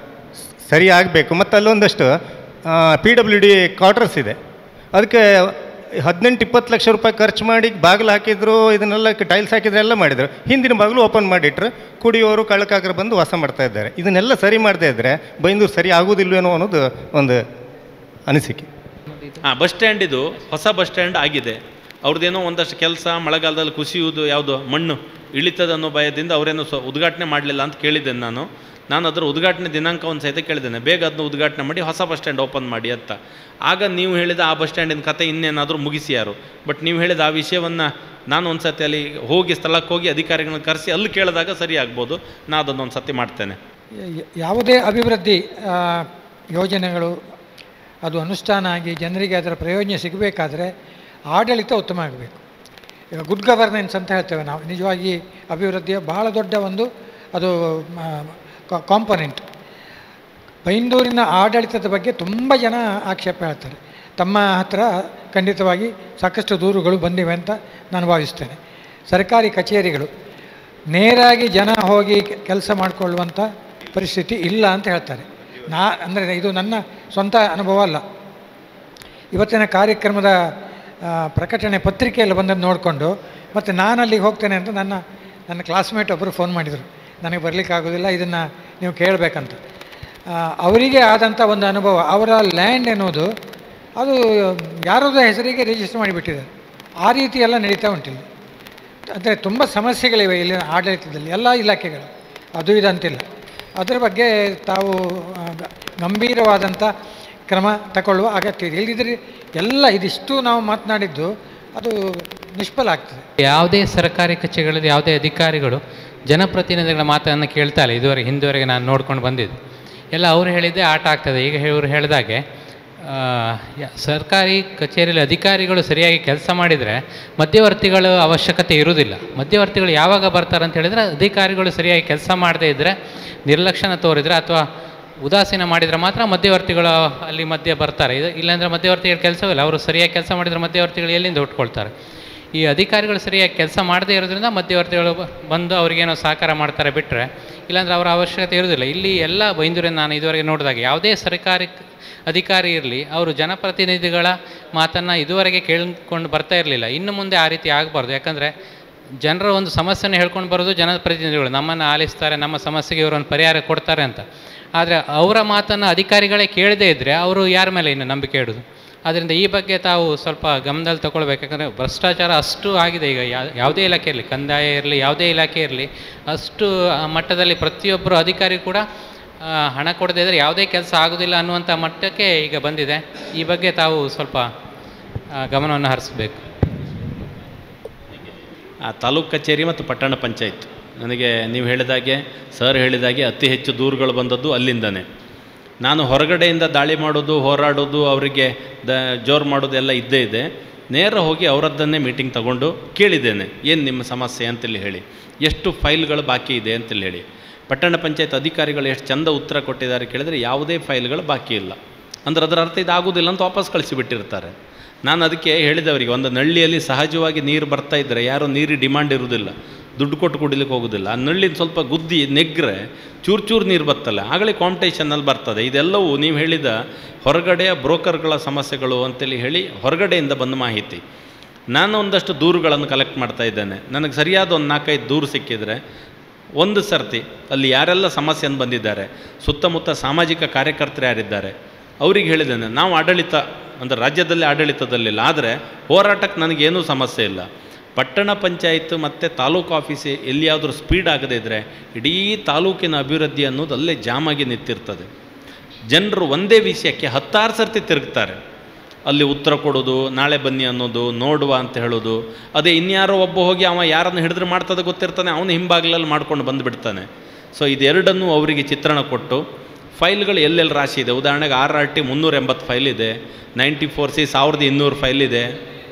ಸರಿ ಆಗಬೇಕು ಮತ್ತು ಅಲ್ಲೊಂದಷ್ಟು ಪಿ ಡಬ್ಲ್ಯೂ ಡಿ ಕ್ವಾರ್ಟರ್ಸ್ ಇದೆ ಅದಕ್ಕೆ ಹದಿನೆಂಟು ಇಪ್ಪತ್ತು ಲಕ್ಷ ರೂಪಾಯಿ ಖರ್ಚು ಮಾಡಿ ಬಾಗಿಲು ಹಾಕಿದ್ರು ಇದನ್ನೆಲ್ಲ ಟೈಲ್ಸ್ ಹಾಕಿದ್ರು ಎಲ್ಲ ಮಾಡಿದರು ಹಿಂದಿನ ಬಾಗಿಲು ಓಪನ್ ಮಾಡಿಟ್ರು ಕುಡಿಯೋರು ಕಳ್ಳಕಾಕರು ಬಂದು ವಾಸ ಮಾಡ್ತಾ ಇದ್ದಾರೆ ಇದನ್ನೆಲ್ಲ ಸರಿ ಮಾಡದೇ ಇದ್ದರೆ ಬೈಂದೂರು ಸರಿ ಆಗೋದಿಲ್ವೇನೋ ಅನ್ನೋದು ಒಂದು ಅನಿಸಿಕೆ ಹಾಂ ಬಸ್ ಸ್ಟ್ಯಾಂಡ್ ಇದು ಹೊಸ ಬಸ್ ಸ್ಟ್ಯಾಂಡ್ ಆಗಿದೆ ಅವ್ರದ್ದೇನೋ ಒಂದಷ್ಟು ಕೆಲಸ ಮಳೆಗಾಲದಲ್ಲಿ ಕುಸಿಯುವುದು ಯಾವುದು ಮಣ್ಣು ಇಳಿತದ ಅನ್ನೋ ಭಯದಿಂದ ಅವರೇನೋ ಸ್ವ ಉದ್ಘಾಟನೆ ಮಾಡಲಿಲ್ಲ ಅಂತ ಕೇಳಿದ್ದೇನೆ ನಾನು ನಾನು ಅದರ ಉದ್ಘಾಟನೆ ದಿನಾಂಕವನ್ನು ಸಹಿತ ಕೇಳಿದ್ದೇನೆ ಬೇಗ ಅದನ್ನ ಉದ್ಘಾಟನೆ ಮಾಡಿ ಹೊಸ ಬಸ್ ಸ್ಟ್ಯಾಂಡ್ ಓಪನ್ ಮಾಡಿ ಅಂತ ಆಗ ನೀವು ಹೇಳಿದ ಆ ಬಸ್ ಸ್ಟ್ಯಾಂಡಿನ ಕತೆ ಇನ್ನೇನಾದರೂ ಮುಗಿಸಿ ಯಾರು ಬಟ್ ನೀವು ಹೇಳಿದ ಆ ವಿಷಯವನ್ನು ನಾನು ಒಂದು ಸತಿ ಅಲ್ಲಿ ಹೋಗಿ ಸ್ಥಳಕ್ಕೆ ಹೋಗಿ ಅಧಿಕಾರಿಗಳನ್ನ ಕರೆಸಿ ಅಲ್ಲಿ ಕೇಳಿದಾಗ ಸರಿ ಆಗ್ಬೋದು ನಾನು ಅದನ್ನು ಒಂದು ಸತಿ ಮಾಡ್ತೇನೆ ಯ- ಯಾವುದೇ ಅಭಿವೃದ್ಧಿ ಆ, ಯೋಜನೆಗಳು ಅದು ಅನುಷ್ಠಾನ ಆಗಿ ಜನರಿಗೆ ಅದರ ಪ್ರಯೋಜನ ಸಿಗಬೇಕಾದ್ರೆ ಆಡಳಿತ ಉತ್ತಮ ಆಗಬೇಕು ಈಗ ಗುಡ್ ಗವರ್ನೆನ್ಸ್ ಅಂತ ಹೇಳ್ತೇವೆ ನಾವು ನಿಜವಾಗಿ ಅಭಿವೃದ್ಧಿಯ ಬಹಳ ದೊಡ್ಡ ಒಂದು ಅದು ಕಾಂಪೊನೆಂಟ್ ಬೈಂದೂರಿನ ಆಡಳಿತದ ಬಗ್ಗೆ ತುಂಬ ಜನ ಆಕ್ಷೇಪ ಹೇಳ್ತಾರೆ ತಮ್ಮ ಹತ್ರ ಖಂಡಿತವಾಗಿ ಸಾಕಷ್ಟು ದೂರುಗಳು ಬಂದಿವೆ ಅಂತ ನಾನು ಭಾವಿಸ್ತೇನೆ ಸರ್ಕಾರಿ ಕಚೇರಿಗಳು ನೇರಾಗಿ ಜನ ಹೋಗಿ ಕೆಲಸ ಮಾಡಿಕೊಳ್ಳುವಂಥ ಪರಿಸ್ಥಿತಿ ಇಲ್ಲ ಅಂತ ಹೇಳ್ತಾರೆ ನಾ ಅಂದರೆ ಇದು ನನ್ನ ಸ್ವಂತ ಅನುಭವ ಅಲ್ಲ ಇವತ್ತಿನ ಕಾರ್ಯಕ್ರಮದ ಆ, ಪ್ರಕಟಣೆ ಪತ್ರಿಕೆಯಲ್ಲಿ ಬಂದದ್ದು ನೋಡಿಕೊಂಡು ಮತ್ತು ನಾನು ಅಲ್ಲಿಗೆ ಹೋಗ್ತೇನೆ ಅಂತ ನನ್ನ ನನ್ನ ಕ್ಲಾಸ್ಮೇಟ್ ಒಬ್ಬರು ಫೋನ್ ಮಾಡಿದರು ನನಗೆ ಬರಲಿಕ್ಕೆ ಆಗೋದಿಲ್ಲ ಇದನ್ನು ನೀವು ಕೇಳಬೇಕಂತ ಆ, ಅವರಿಗೆ ಆದಂಥ ಒಂದು ಅನುಭವ ಅವರ ಲ್ಯಾಂಡ್ ಎನ್ನುವುದು ಅದು ಯಾರದೋ ಹೆಸರಿಗೆ ರಿಜಿಸ್ಟರ್ ಮಾಡಿಬಿಟ್ಟಿದ್ದಾರೆ ಆ ರೀತಿ ಎಲ್ಲ ನಡೀತಾ ಉಂಟಿಲ್ಲ ಅಂದರೆ ತುಂಬ ಸಮಸ್ಯೆಗಳಿವೆ ಇಲ್ಲಿನ ಆಡಳಿತದಲ್ಲಿ ಎಲ್ಲ ಇಲಾಖೆಗಳು ಅದು ಇದಂತಿಲ್ಲ ಅದರ ಬಗ್ಗೆ ತಾವು ಆ, ಗ- ಗಂಭೀರವಾದಂಥ ಕ್ರಮ ತಗೊಳ್ಳುವ ಅಗತ್ಯ ಇದೆ ಇಲ್ಲದಿದ್ದರೆ ಎಲ್ಲ ಇದಿಷ್ಟು ನಾವು ಮಾತನಾಡಿದ್ದು ಅದು ನಿಷ್ಫಲ ಆಗ್ತದೆ ಯಾವುದೇ ಸರ್ಕಾರಿ ಕಚೇರಿಗಳಲ್ಲಿ ಯಾವುದೇ ಅಧಿಕಾರಿಗಳು ಜನಪ್ರತಿನಿಧಿಗಳ ಮಾತನ್ನು ಕೇಳ್ತಾ ಇಲ್ಲ ಇದುವರೆಗೆ ಹಿಂದುವರೆಗೆ ನಾನು ನೋಡ್ಕೊಂಡು ಬಂದಿದ್ದು ಎಲ್ಲ ಅವರು ಹೇಳಿದ್ದೇ ಆಟ ಆಗ್ತದೆ ಈಗ ಇವರು ಹೇಳಿದಾಗೆ ಆ, ಯ- ಸರ್ಕಾರಿ ಕಚೇರಿಯಲ್ಲಿ ಅಧಿಕಾರಿಗಳು ಸರಿಯಾಗಿ ಕೆಲಸ ಮಾಡಿದರೆ ಮಧ್ಯವರ್ತಿಗಳ ಅವಶ್ಯಕತೆ ಇರುವುದಿಲ್ಲ ಮಧ್ಯವರ್ತಿಗಳು ಯಾವಾಗ ಬರ್ತಾರೆ ಅಂತ ಹೇಳಿದರೆ ಅಧಿಕಾರಿಗಳು ಸರಿಯಾಗಿ ಕೆಲಸ ಮಾಡದೇ ಇದ್ದರೆ ನಿರ್ಲಕ್ಷ್ಯನ ತೋರಿದರೆ ಅಥವಾ ಉದಾಸೀನ ಮಾಡಿದರೆ ಮಾತ್ರ ಮಧ್ಯವರ್ತಿಗಳು ಅಲ್ಲಿ ಮಧ್ಯೆ ಬರ್ತಾರೆ ಇದು ಇಲ್ಲಾಂದರೆ ಮಧ್ಯವರ್ತಿಗಳ ಕೆಲಸವಿಲ್ಲ ಅವರು ಸರಿಯಾಗಿ ಕೆಲಸ ಮಾಡಿದರೆ ಮಧ್ಯವರ್ತಿಗಳು ಎಲ್ಲಿಂದ ಉಟ್ಕೊಳ್ತಾರೆ ಈ ಅಧಿಕಾರಿಗಳು ಸರಿಯಾಗಿ ಕೆಲಸ ಮಾಡದೇ ಇರೋದ್ರಿಂದ ಮಧ್ಯವರ್ತಿಗಳು ಬ- ಬಂದು ಅವ್ರಿಗೇನೋ ಸಹಕಾರ ಮಾಡ್ತಾರೆ ಬಿಟ್ಟರೆ ಇಲ್ಲಾಂದರೆ ಅವರ ಅವಶ್ಯಕತೆ ಇರೋದಿಲ್ಲ ಇಲ್ಲಿ ಎಲ್ಲ ಬೈಂದೂರಿನ ನಾನು ಇದುವರೆಗೆ ನೋಡಿದಾಗ ಯಾವುದೇ ಸರ್ಕಾರಿ ಕ- ಅಧಿಕಾರಿ ಇರಲಿ ಅವರು ಜನಪ್ರತಿನಿಧಿಗಳ ಮಾತನ್ನು ಇದುವರೆಗೆ ಕೇಳ್ಕೊಂಡು ಬರ್ತಾ ಇರಲಿಲ್ಲ ಇನ್ನು ಮುಂದೆ ಆ ರೀತಿ ಆಗಬಾರ್ದು ಯಾಕಂದರೆ ಜನರ ಒಂದು ಸಮಸ್ಯೆನ ಹೇಳ್ಕೊಂಡು ಬರೋದು ಜನಪ್ರತಿನಿಧಿಗಳು ನಮ್ಮನ್ನು ಆಲಿಸ್ತಾರೆ ನಮ್ಮ ಸಮಸ್ಯೆಗೆ ಇವರು ಒಂದು ಪರಿಹಾರ ಕೊಡ್ತಾರೆ ಅಂತ ಆದರೆ ಅವರ ಮಾತನ್ನು ಅಧಿಕಾರಿಗಳೇ ಕೇಳದೇ ಇದ್ದರೆ ಅವರು ಯಾರ ಮೇಲೆ ಇನ್ನು ನಂಬಿಕೆ ಇಡೋದು ಆದ್ದರಿಂದ ಈ ಬಗ್ಗೆ ತಾವು ಸ್ವಲ್ಪ ಗಮನದಲ್ಲಿ ತಗೊಳ್ಬೇಕು ಯಾಕಂದರೆ ಭ್ರಷ್ಟಾಚಾರ ಅಷ್ಟು ಆಗಿದೆ ಈಗ ಯಾ- ಯಾವುದೇ ಇಲಾಖೆ ಇರಲಿ ಕಂದಾಯ ಇರಲಿ ಯಾವುದೇ ಇಲಾಖೆ ಇರಲಿ ಅಷ್ಟು ಆ ಮಟ್ಟದಲ್ಲಿ ಪ್ರತಿಯೊಬ್ಬರು ಅಧಿಕಾರಿ ಕೂಡ ಆ, ಹಣ ಕೊಡದೇ ಇದ್ದರೆ ಯಾವುದೇ ಕೆಲಸ ಆಗೋದಿಲ್ಲ ಅನ್ನುವಂಥ ಮಟ್ಟಕ್ಕೆ ಈಗ ಬಂದಿದೆ ಈ ಬಗ್ಗೆ ತಾವು ಸ್ವಲ್ಪ ಆ, ಗಮನವನ್ನು ಹರಿಸಬೇಕು ಆ ತಾಲೂಕು ಕಚೇರಿ ಮತ್ತು ಪಟ್ಟಣ ಪಂಚಾಯತ್ ನನಗೆ ನೀವು ಹೇಳಿದಾಗೆ ಸರ್ ಹೇಳಿದಾಗೆ ಅತಿ ಹೆಚ್ಚು ದೂರುಗಳು ಬಂದದ್ದು ಅಲ್ಲಿಂದನೇ ನಾನು ಹೊರಗಡೆಯಿಂದ ದಾಳಿ ಮಾಡೋದು ಹೋರಾಡೋದು ಅವರಿಗೆ ದ ಜೋರು ಮಾಡೋದು ಎಲ್ಲ ಇದ್ದೇ ಇದೆ ನೇರ ಹೋಗಿ ಅವರದ್ದನ್ನೇ ಮೀಟಿಂಗ್ ತಗೊಂಡು ಕೇಳಿದ್ದೇನೆ ಏನು ನಿಮ್ಮ ಸಮಸ್ಯೆ ಅಂತೇಳಿ ಹೇಳಿ ಎಷ್ಟು ಫೈಲ್ಗಳು ಬಾಕಿ ಇದೆ ಅಂತೇಳಿ ಹೇಳಿ ಪಟ್ಟಣ ಪಂಚಾಯತ್ ಅಧಿಕಾರಿಗಳು ಎಷ್ಟು ಚಂದ ಉತ್ತರ ಕೊಟ್ಟಿದ್ದಾರೆ ಕೇಳಿದರೆ ಯಾವುದೇ ಫೈಲ್ಗಳು ಬಾಕಿ ಇಲ್ಲ ಅಂದ್ರೆ ಅದರ ಅರ್ಥ ಇದಾಗೋದಿಲ್ಲ ಅಂತ ವಾಪಸ್ ಕಳಿಸಿಬಿಟ್ಟಿರ್ತಾರೆ ನಾನು ಅದಕ್ಕೆ ಹೇಳಿದವರಿಗೆ ಒಂದು ನಳ್ಳಿಯಲ್ಲಿ ಸಹಜವಾಗಿ ನೀರು ಬರ್ತಾ ಇದ್ದರೆ ಯಾರೋ ನೀರಿಗೆ ಡಿಮಾಂಡ್ ಇರುವುದಿಲ್ಲ ದುಡ್ಡು ಕೊಟ್ಟು ಕುಡಿಲಿಕ್ಕೆ ಹೋಗೋದಿಲ್ಲ ಆ ನಳ್ಳಿನ ಸ್ವಲ್ಪ ಗುದ್ದಿ ನೆಗ್ರೆ ಚೂರು ಚೂರು ನೀರು ಬರ್ತಲ್ಲ ಆಗಲೇ ಕಾಂಪಿಟೇಷನ್ನಲ್ಲಿ ಬರ್ತದೆ ಇದೆಲ್ಲವೂ ನೀವು ಹೇಳಿದ ಹೊರಗಡೆಯ ಬ್ರೋಕರ್ಗಳ ಸಮಸ್ಯೆಗಳು ಅಂತೇಳಿ ಹೇಳಿ ಹೊರಗಡೆಯಿಂದ ಬಂದ ಮಾಹಿತಿ ನಾನು ಒಂದಷ್ಟು ದೂರುಗಳನ್ನು ಕಲೆಕ್ಟ್ ಮಾಡ್ತಾ ಇದ್ದೇನೆ ನನಗೆ ಸರಿಯಾದ ಒಂದು ನಾಲ್ಕೈದು ದೂರು ಸಿಕ್ಕಿದರೆ ಒಂದು ಸರ್ತಿ ಅಲ್ಲಿ ಯಾರೆಲ್ಲ ಸಮಸ್ಯೆಯನ್ನು ಬಂದಿದ್ದಾರೆ ಸುತ್ತಮುತ್ತ ಸಾಮಾಜಿಕ ಕಾರ್ಯಕರ್ತರು ಯಾರಿದ್ದಾರೆ ಅವ್ರಿಗೆ ಹೇಳಿದ್ದೇನೆ ನಾವು ಆಡಳಿತ ಅಂದರೆ ರಾಜ್ಯದಲ್ಲಿ ಆಡಳಿತದಲ್ಲಿಲ್ಲ ಆದರೆ ಹೋರಾಟಕ್ಕೆ ನನಗೇನೂ ಸಮಸ್ಯೆ ಇಲ್ಲ ಪಟ್ಟಣ ಪಂಚಾಯತ್ ಮತ್ತು ತಾಲೂಕು ಆಫೀಸ್ ಎಲ್ಲಿಯಾದರೂ ಸ್ಪೀಡ್ ಆಗದೇ ಇದ್ದರೆ ಇಡೀ ತಾಲೂಕಿನ ಅಭಿವೃದ್ಧಿ ಅನ್ನೋದು ಅಲ್ಲೇ ಜಾಮಾಗಿ ನಿಂತಿರ್ತದೆ ಜನರು ಒಂದೇ ವಿಷಯಕ್ಕೆ ಹತ್ತಾರು ಸರ್ತಿ ತಿರುಗ್ತಾರೆ ಅಲ್ಲಿ ಉತ್ತರ ಕೊಡೋದು ನಾಳೆ ಬನ್ನಿ ಅನ್ನೋದು ನೋಡುವ ಅಂತ ಹೇಳೋದು ಅದೇ ಇನ್ಯಾರೋ ಒಬ್ಬ ಹೋಗಿ ಅವ ಯಾರನ್ನು ಹಿಡಿದ್ರೆ ಮಾಡ್ತದೆ ಗೊತ್ತಿರ್ತಾನೆ ಅವನು ಹಿಂಬಾಗ್ಲಲ್ಲಿ ಮಾಡ್ಕೊಂಡು ಬಂದುಬಿಡ್ತಾನೆ ಸೊ ಇದೆರಡನ್ನೂ ಅವರಿಗೆ ಚಿತ್ರಣ ಕೊಟ್ಟು ಫೈಲ್ಗಳು ಎಲ್ಲೆಲ್ಲಿ ರಾಶಿ ಇದೆ ಉದಾಹರಣೆಗೆ ಆರ್ ಆರ್ ಟಿ ಮುನ್ನೂರ ಎಂಬತ್ತು ಫೈಲ್ ಇದೆ ನೈಂಟಿ ಫೋರ್ ಸಿ ಸಾವಿರದ ಇನ್ನೂರು ಫೈಲ್ ಇದೆ